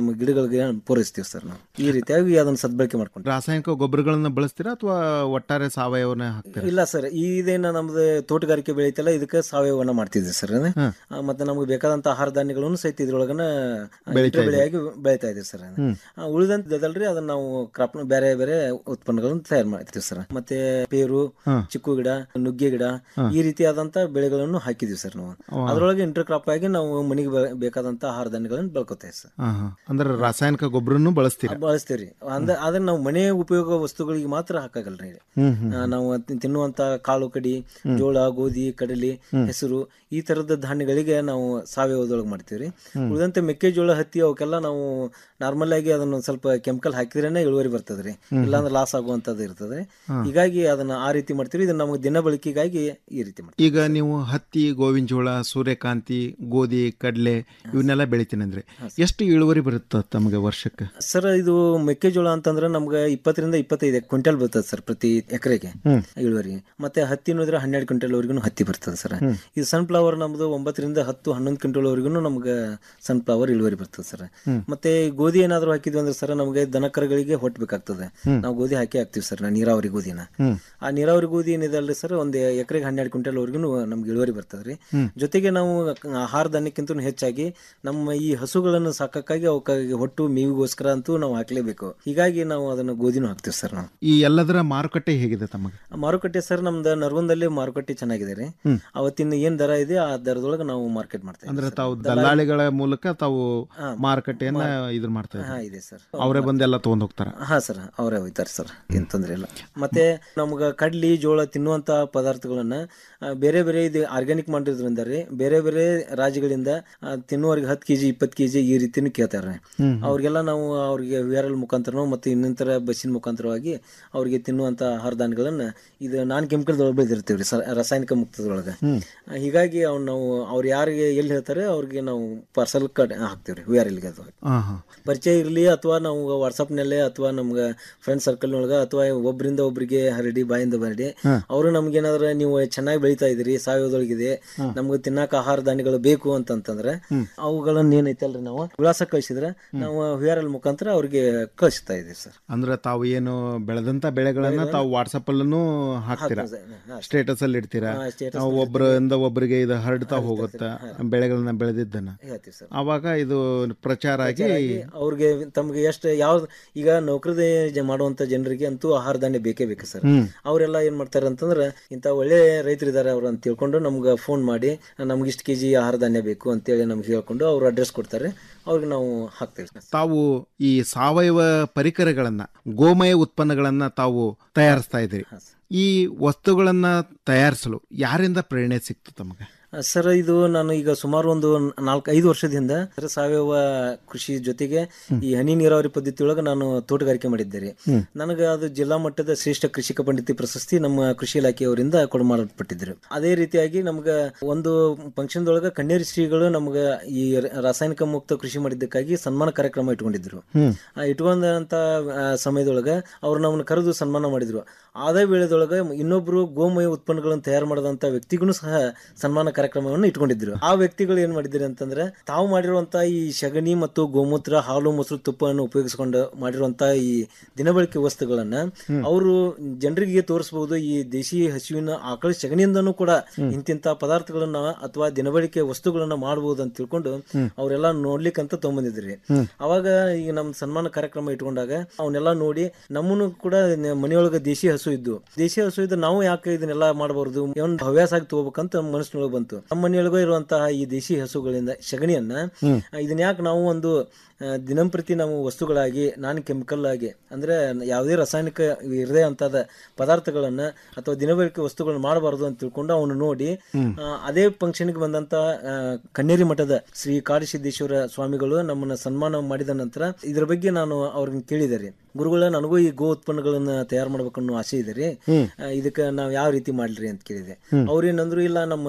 ಹಸುಗಳಿಗೆ ಪೂರೈಸ್ತೀವಿ ಸರ್ ನಾವು ಈ ರೀತಿಯಾಗಿ ಅದನ್ನ ಸದ್ಬಳಕೆ ಮಾಡ್ಕೊಂಡು ರಾಸಾಯನಿಕ ಗೊಬ್ಬರಗಳನ್ನ ಬಳಸ್ತೀರಾ ಅಥವಾ ಒಟ್ಟಾರೆ ಸಾವಯವನ ಹಾಕ್ತೀರಾ ಇಲ್ಲ ಸರ್ ಇದೇನ ನಮ್ದು ತೋಟಗಾರಿಕೆ ಬೆಳೆಯುತ್ತಲ್ಲ ಇದಕ್ಕೆ ಸಾವಯವನ್ನ ಮಾಡ್ತಿದ್ವಿ ಸರ್ ಆ, ಮತ್ತೆ ನಮ್ಗೆ ಬೇಕಾದಂತ ಆಹಾರ ಧಾನ್ಯಗಳನ್ನು ಸಹಿತ ಇದ್ರೊಳಗನ ಬೆಳಿತಾ ಇದ್ದೀವಿ. ಬೆಳೆಯಾಗಿ ಬೆಳಿತಾ ಇದೀವಿ ಸರ್ ಹ್ಮ್. ಉಳಿದಂತದಲ್ರಿ ಅದನ್ನ ನಾವು ಕ್ರಾಪ್ ಬೇರೆ ಬೇರೆ ಉತ್ಪನ್ನಗಳನ್ನು ತಯಾರು ಮಾಡ್ತೀವಿ ಸರ್ ಮತ್ತೆ ಪೇರು ಹಾ. ಚಿಕ್ಕು ಗಿಡ ನುಗ್ಗೆ ಗಿಡ ಹಾ. ಈ ರೀತಿಯಾದಂತ ಬೆಳೆಗಳನ್ನು ಹಾಕಿದೀವಿ ಸರ್ ನಾವು ವಾ. ಅದ್ರೊಳಗೆ ಇಂಟರ್ ಕ್ರಾಪ್ ಆಗಿ ನಾವು ಮನೆಗೆ ಬೆ- ಬೇಕಾದಂತ ಆಹಾರ ಧಾನ್ಯಗಳನ್ನು ಬೆಳ್ಕೊತೇವೆ ಸರ್ ಹಾ, ಹಾ. ಅಂದ್ರೆ ರಾಸಾಯನಿಕ ಗೊಬ್ಬರನು ಬಳಸ್ತೀರಾ ಬಳಸ್ತೀವ್ರಿ ಅಂದ್ರ ಆದ್ರೆ ನಾವು ಮನೆ ಉಪಯೋಗ ವಸ್ತುಗಳಿಗೆ ಮಾತ್ರ ಹಾಕಾಗಲ್ರಿ ಹ್ಮ್, ಹ್ಮ್. ಆ, ನಾವು ತಿ- ತಿನ್ನುವಂತ ಕಾಳು ಕಡಿ ಜೋಳ ಗೋಧಿ ಕಡಲೆ ಹೆಸರು ಈ ತರದ ಧಾನ್ಯಗಳಿಗೆ ನಾವು ಸಾವಯವದೊಳಗೆ ಮಾಡ್ತೀವ್ರಿ ಹ್ಮ್. ಉಳಿದಂತೆ ಮೆಕ್ಕೆಜೋಳ ಹತ್ತಿ ಅವಕ್ಕೆಲ್ಲ ನಾವು ನಾರ್ಮಲ್ ಆಗಿ ಅದನ್ನ ಒಂದ್ ಸ್ವಲ್ಪ ಕೆಮಿಕಲ್ ಹಾಕಿದ್ರೇನೆ ಇಳುವರಿ ಬರ್ತದ್ರಿ ಹ್ಮ್. ಇಲ್ಲಾಂದ್ರೆ ಲಾಸ್ ಆಗುವಂತದ್ದು ಇರ್ತದೆ ಹಾ. ಹೀಗಾಗಿ ಅದನ್ನ ಆ ರೀತಿ ಮಾಡ್ತೀವಿ ಇದು ನಮಗೆ ದಿನ ಬಳಕೆಗಾಗಿ ಈ ರೀತಿ ಮಾಡ್ತೀವಿ ಈಗ ನೀವು ಹತ್ತಿ ಗೋವಿನ ಜೋಳ ಸೂರ್ಯಕಾಂತಿ ಗೋಧಿ ಕಡಲೆ ಇವನ್ನೆಲ್ಲ ಬೆಳಿತೀನಿ ಅಂದ್ರೆ ಎಷ್ಟು ಇಳುವರಿ ಬರುತ್ತೆ ತಮಗೆ ವರ್ಷಕ್ಕೆ ಸರ್ ಇದು ಮೆಕ್ಕೆಜೋಳ ಅಂತಂದ್ರೆ ನಮ್ಗೆ ಇಪ್ಪತ್ತರಿಂದ ಇಪ್ಪತ್ತೈದು ಕ್ವಿಂಟಲ್ ಬರ್ತದೆ ಸರ್ ಪ್ರತಿ ಎಕರೆಗೆ ಹ್ಮ್. ಇಳುವರಿ ಮತ್ತೆ ಹತ್ತಿ ನೋಡಿದ್ರೆ ಹನ್ನೆರಡು ಕ್ವಿಂಟಲ್ ವರೆಗೂ ಹತ್ತಿ ಬರ್ತದೆ ಸರ್ ಹ್ಮ್. ಈ ಸನ್ಫ್ಲವರ್ ನಮ್ದು ಒಂಬತ್ತರಿಂದ ಹತ್ತು ಹನ್ನೊಂದು ಕ್ವಿಂಟಲ್ ವರೆಗೂ ನಮ್ಗೆ ಸನ್ಫ್ಲವರ್ ಇಳುವರಿ ಬರ್ತದೆ ಸರ್ ಹ್ಮ್. ಮತ್ತೆ ಈ ಗೋಧಿ ಏನಾದ್ರು ಹಾಕಿದ್ವಿ ಅಂದ್ರೆ ಸರ್ ನಮಗೆ ದನಕರಗಳಿಗೆ ಹೊಟ್ಬೇಕಾಗ್ತದೆ ಹ್ಮ್. ನಾವು ಗೋಧಿ ಹಾಕಿ ಹಾಕ್ತಿವಿ ಸರ್ ನಾ ನೀರಾವರಿ ಗೋಧಿನ ಹ್ಮ್. ಆ ನೀರಾವರಿ ಗೋಧಿ ಏನಿದೆ ಅಲ್ರಿ ಸರ್ ಒಂದು ಎಕರೆಗೆ ಹನ್ನೆರಡು ಕ್ವಿಂಟಲ್ ವರೆಗೂ ನಮ್ಗೆ ಇಳುವರಿ ಬರ್ತದೆ ರೀ ಹ್ಮ್. ಜೊತೆಗೆ ನಾವು ಆಹಾರ ಧಾನ್ಯಕ್ಕಿಂತ ಹೆಚ್ಚಾಗಿ ನಮ್ಮ ಈ ಹಸುಗಳನ್ನು ಸಾಕಕ್ಕಾಗಿ ಅವಕ್ಕಾಗಿ ಹೊಟ್ಟು ಮೇವಿಗೋಸ್ಕರ ಅಂತೂ ನಾವು ಹಾಕ್ಲೇಬೇಕು ಹೀಗಾಗಿ ನಾವು ಅದನ್ನು ಗೋಧಿನೂ ಹಾಕ್ತೀವಿ ಸರ್ ನಾವು ಈ ಎಲ್ಲದರ ಮಾರುಕಟ್ಟೆ ಹೇಗಿದೆ ತಮಗೆ ಮಾರುಕಟ್ಟೆ ಸರ್ ನಮ್ದು ನರಗುಂದಲ್ಲಿ ಮಾರುಕಟ್ಟೆ ಚೆನ್ನಾಗಿದೆ ರೀ ಹ್ಮ್. ಅವತ್ತಿನ ಏನ್ ದರ ಇದೆ ಆ ದರದೊಳಗೆ ನಾವು ಮಾರ್ಕೆಟ್ ಮಾಡ್ತೇವೆ ಅಂದ್ರೆ ತಾವು ದಲ್ಲಾಳಿಗಳ ಮೂಲಕ ತಾವು ಹಾ. ಮಾರುಕಟ್ಟೆಯನ್ನ ಮಾರ್- ಇದ್ರ ಮಾಡ್ತಾ ಹಾ, ಇದ್ದೀರಿ ಇದೆ ಸರ್ ಅವರೇ ಬಂದೆಲ್ಲ ತಗೊಂಡ್ ಹೋಗ್ತಾರ ಹಾ ಸರ್ ಅವರೇ ಹೋಯ್ತಾರೆ ಸರ್ ಏನ್ ತೊಂದ್ರೆ ಇಲ್ಲ ಮತ್ತೆ ನಮ್ಗ ಕಡ್ಲಿ ಜೋಳ ತಿನ್ನುವಂತ ಪದಾರ್ಥಗಳನ್ನ ಆ, ಬೇರೆ ಬೇರೆ ಇದು ಆರ್ಗ್ಯಾನಿಕ್ ಮಾಡಿರೋದ್ರಿಂದ ರೀ ಬೇರೆ ಬೇರೆ ರಾಜ್ಯಗಳಿಂದ ಆ, ತಿನ್ನುವವ್ರಿಗೆ ಹತ್ತು ಕೆಜಿ ಇಪ್ಪತ್ತು ಕೆಜಿ ಈ ರೀತಿನೂ ಕೇಳ್ತಾರೆ ಹ್ಮ್. ಅವ್ರಿಗೆಲ್ಲ ನಾವು ಅವ್ರಿಗೆ ವಿ ಆರ್ ಎಲ್ ಮುಖಾಂತರನೋ ಮತ್ತು ಇನ್ನಿತರ ಬಸ್ಸಿನ ಮುಖಾಂತರವಾಗಿ ಅವ್ರಿಗೆ ತಿನ್ನುವಂತ ಆಹಾರ ಧಾನ್ಯಗಳನ್ನ ಇದು ನಾನ್ ಕೆಮಿಕಲ್ ಬೆಳೆದಿರ್ತೀವಿ ರೀ ರಾಸಾಯನಿಕ ಮುಕ್ತದೊಳಗೆ ಹ್ಮ್. ಆ, ಹೀಗಾಗಿ ಅವ್ನು ನಾವು ಅವ್ರು ಯಾರಿಗೆ ಎಲ್ಲಿ ಹೇಳ್ತಾರೆ ಅವ್ರಿಗೆ ನಾವು ಪಾರ್ಸಲ್ ಕಟ್ ಹಾಕ್ತೀವಿ ರೀ ವಿ ಆರ್ ಎಲ್ಗೆ ಅದು ಹಾ ಹಾ ಪರಿಚಯ ಇರಲಿ ಅಥವಾ ನಾವು ವಾಟ್ಸಪ್ನಲ್ಲೇ ಅಥವಾ ನಮ್ಗೆ ಫ್ರೆಂಡ್ ಸರ್ಕಲ್ನೊಳಗೆ ಅಥವಾ ಒಬ್ಬರಿಂದ ಒಬ್ಬರಿಗೆ ಹರಡಿ ಬಾಯಿಂದ ಬರಡಿ ಹಾ. ಅವರು ನಮ್ಗೇನಾದ್ರೆ ನೀವು ಚೆನ್ನಾಗಿ ಬೆಳೀತಾ ಇದ್ದೀರಿ ಸಾವಯವದೊಳಗಿದೆ ಹಾ. ನಮ್ಗೆ ತಿನ್ನಾಕ ಆಹಾರ ಧಾನ್ಯಗಳು ಬೇಕು ಅಂತಂತಂದ್ರೆ ಹ್ಮ್. ಅವುಗಳನ್ನ ಏನೈತಲ್ರಿ ನಾವು ವಿಳಾಸ ಕಳಿಸಿದ್ರೆ ನಾವು ವಿ ಆರ್ ಎಲ್ ಮುಖಾಂತರ ಅವ್ರಿಗೆ ಕಳಿಸ್ತಾ ಇದೀವಿ ಸರ್ ಅಂದ್ರೆ ತಾವು ಏನು ಬೆಳೆದಂತ ಬೆಳೆಗಳನ್ನ ತಾವು ವಾಟ್ಸಪ್ ಅಲ್ಲೂ ಹಾಕ್ತೀರಾ ಹಾಕ್ತೀವಿ, ಹಾ. ಸ್ಟೇಟಸ್ ಅಲ್ಲಿ ಇಡ್ತೀರಾ ಹಾ, status ನಾವು ಅಲ್ಲಿ ಒಬ್ಬರಿಂದ ಒಬ್ಬರಿಗೆ ಇದು ಹರಡ್ತಾ ಹೋಗುತ್ತಾ ಬೆಳೆಗಳನ್ನ ಬೆಳೆದಿದ್ದನ್ನ ಹೇಳ್ತೀವಿ ಸರ್ ಅವಾಗ ಇದು ಪ್ರಚಾರ ಆಗಿ ಹೆಚ್ಚಾಗಿ ಅವ್ರಿಗೆ ತಮ್ಗೆ ಎಷ್ಟು ಯಾವ ಈಗ ನೌಕರಿ ಮಾಡುವಂತ ಜನರಿಗೆ ಅಂತೂ ಆಹಾರ ಧಾನ್ಯ ಬೇಕೇ ಬೇಕು ಸರ್ ಹ್ಮ್. ಅವರೆಲ್ಲ ಏನ್ ಮಾಡ್ತಾರೆ ಅಂತಂದ್ರೆ ಇಂಥ ಒಳ್ಳೆ ರೈತರಿದ್ದಾರೆ ಅವ್ರು ಅಂತ ತಿಳ್ಕೊಂಡು ನಮ್ಗೆ ಫೋನ್ ಮಾಡಿ ನಮ್ಗೆ ಇಷ್ಟು ಕೆಜಿ ಆಹಾರ ಧಾನ್ಯ ಬೇಕು ಅಂತೇಳಿ ನಮ್ಗೆ ಹೇಳ್ಕೊಂಡು ಅವ್ರು ಅಡ್ರೆಸ್ ಕೊಡ್ತಾರೆ ಅವ್ರಿಗೆ ನಾವು ಹಾಕ್ತೇವೆ ಸರ್. ತಾವು ಈ ಸಾವಯವ ಪರಿಕರಗಳನ್ನ ಗೋಮಯ ಉತ್ಪನ್ನಗಳನ್ನ ತಾವು ತಯಾರಿಸ್ತಾ ಇದ್ದೀರಿ ಈ ವಸ್ತುಗಳನ್ನ ತಯಾರಿಸಲು ಯಾರಿಂದ ಪ್ರೇರಣೆ ಸಿಕ್ತು ತಮಗೆ ಸರ್ ಇದು ನಾನು ಈಗ ಸುಮಾರು ಒಂದು ನಾಲ್ಕು ಐದು ವರ್ಷದಿಂದ ಸರ್ ಸಾವಯವ ಕೃಷಿ ಜೊತೆಗೆ ಈ ಹನಿ ನೀರಾವರಿ ಪದ್ಧತಿ ಒಳಗೆ ನಾನು ತೋಟಗಾರಿಕೆ ಮಾಡಿದ್ದೆ ರೀ ಹ್ಮ್. ನನಗೆ ಅದು ಜಿಲ್ಲಾ ಮಟ್ಟದ ಶ್ರೇಷ್ಠ ಕೃಷಿಕ ಪಂಡಿತಿ ಪ್ರಶಸ್ತಿ ನಮ್ಮ ಕೃಷಿ ಇಲಾಖೆಯವರಿಂದ ಕೊಡಮಾಡಲ್ಪಟ್ಟಿದ್ರು ಅದೇ ರೀತಿಯಾಗಿ ನಮ್ಗೆ ಒಂದು ಫಂಕ್ಷನ್ ಒಳಗೆ ಕಣ್ಣೇರಿ ಶ್ರೀಗಳು ನಮ್ಗೆ ಈ ರ- ರಾಸಾಯನಿಕ ಮುಕ್ತ ಕೃಷಿ ಮಾಡಿದ್ದಕ್ಕಾಗಿ ಸನ್ಮಾನ ಕಾರ್ಯಕ್ರಮ ಇಟ್ಕೊಂಡಿದ್ರು ಹ್ಮ್. ಆ ಇಟ್ಕೊಂಡಂತ ಆ, ಸಮಯದೊಳಗೆ ಅವ್ರು ನಮ್ಮನ್ನ ಕರೆದು ಸನ್ಮಾನ ಮಾಡಿದ್ರು ಅದೇ ವೇಳೆದೊಳಗೆ ಇನ್ನೊಬ್ರು ಗೋಮಯ ಉತ್ಪನ್ನಗಳನ್ನು ತಯಾರು ಮಾಡಿದಂತ ವ್ಯಕ್ತಿಗೂ ಸಹ ಸನ್ಮಾನ ಕಾರ್ಯಕ್ರಮವನ್ನು ಇಟ್ಕೊಂಡಿದ್ರು ಆ ವ್ಯಕ್ತಿಗಳು ಏನ್ ಮಾಡಿದ್ರು ಅಂತಂದ್ರೆ ತಾವು ಮಾಡಿರುವಂತ ಈ ಸಗಣಿ ಮತ್ತು ಗೋಮೂತ್ರ ಹಾಲು ಮೊಸರು ತುಪ್ಪವನ್ನು ಉಪಯೋಗಿಸಿಕೊಂಡು ಮಾಡಿರುವಂತ ಈ ದಿನಬಳಕೆ ವಸ್ತುಗಳನ್ನ ಅವರು ಜನರಿಗೆ ತೋರಿಸಬಹುದು ಈ ದೇಶಿ ಹಸುವಿನ ಆಕಳ ಸಗಣಿಯಿಂದನೂ ಕೂಡ ಇಂತಿಂತ ಪದಾರ್ಥಗಳನ್ನ ಅಥವಾ ದಿನಬಳಕೆ ವಸ್ತುಗಳನ್ನ ಮಾಡಬಹುದು ಅಂತ ತಿಳ್ಕೊಂಡು ಅವರೆಲ್ಲ ನೋಡ್ಲಿಕ್ಕಂತ ತಗೊಂಬಂದಿದ್ರಿ ಅವಾಗ ಈಗ ನಮ್ ಸನ್ಮಾನ ಕಾರ್ಯಕ್ರಮ ಇಟ್ಕೊಂಡಾಗ ಅವನ್ನೆಲ್ಲ ನೋಡಿ ನಮ್ಮನ್ನು ಕೂಡ ನ- ಮನೆಯೊಳಗೆ ದೇಶಿ ಹಸು ಇದ್ದು ದೇಶಿ ಹಸು ಇದ್ದು ನಾವು ಯಾಕೆ ಇದನ್ನೆಲ್ಲ ಮಾಡಬಾರ್ದು ಒಂದು ಹವ್ಯಾಸ ಆಗಿ ತಗೋಬೇಕಂತ ಮನಸ್ಸಿನೊಳಗೆ ಬಂತು ನಮ್ಮ ಮನೆಯೊಳಗೆ ಇರುವಂತಹ ಈ ದೇಶಿ ಹಸುಗಳಿಂದ ಸಗಣಿಯನ್ನ ಹ್ಮ್. ಆ, ಇದನ್ನ ಯಾಕೆ ನಾವು ಒಂದು ಆ, ದಿನಂಪ್ರತಿ ನಾವು ವಸ್ತುಗಳಾಗಿ ನಾನ್ ಕೆಮಿಕಲ್ ಆಗಿ ಅಂದ್ರೆ ಯಾವುದೇ ರಾಸಾಯನಿಕ ಇರದೇ ಅಂತದ ಪದಾರ್ಥಗಳನ್ನ ಅಥವಾ ದಿನಬಳಕೆ ವಸ್ತುಗಳನ್ನ ಮಾಡಬಾರದು ಅಂತ ತಿಳ್ಕೊಂಡು ಅವನು ನೋಡಿ ಹ್ಮ್. ಆ, ಅದೇ ಫಂಕ್ಷನ್ಗೆ ಬಂದಂತ ಆ, ಕಣ್ಣೇರಿ ಮಠದ ಶ್ರೀ ಕಾಡಸಿದ್ದೇಶ್ವರ ಸ್ವಾಮಿಗಳು ನಮ್ಮನ್ನ ಸನ್ಮಾನ ಮಾಡಿದ ನಂತರ ಇದ್ರ ಬಗ್ಗೆ ನಾನು ಅವ್ರನ್ನ ಕೇಳಿದೆ ರೀ ಗುರುಗಳ ನನಗೂ ಈ ಗೋ ಉತ್ಪನ್ನಗಳನ್ನ ತಯಾರು ಮಾಡ್ಬೇಕನ್ನೋ ಆಸೆ ಇದೆ ರೀ ಹ್ಮ್. ಆ, ಇದಕ್ಕೆ ನಾವು ಯಾವ ರೀತಿ ಮಾಡ್ಲಿ ಅಂತ ಕೇಳಿದೆ ಹ್ಮ್. ಅವ್ರೇನಂದ್ರು ಇಲ್ಲ ನಮ್ಮ ಶ್ರೀಮಠಕ್ಕೆ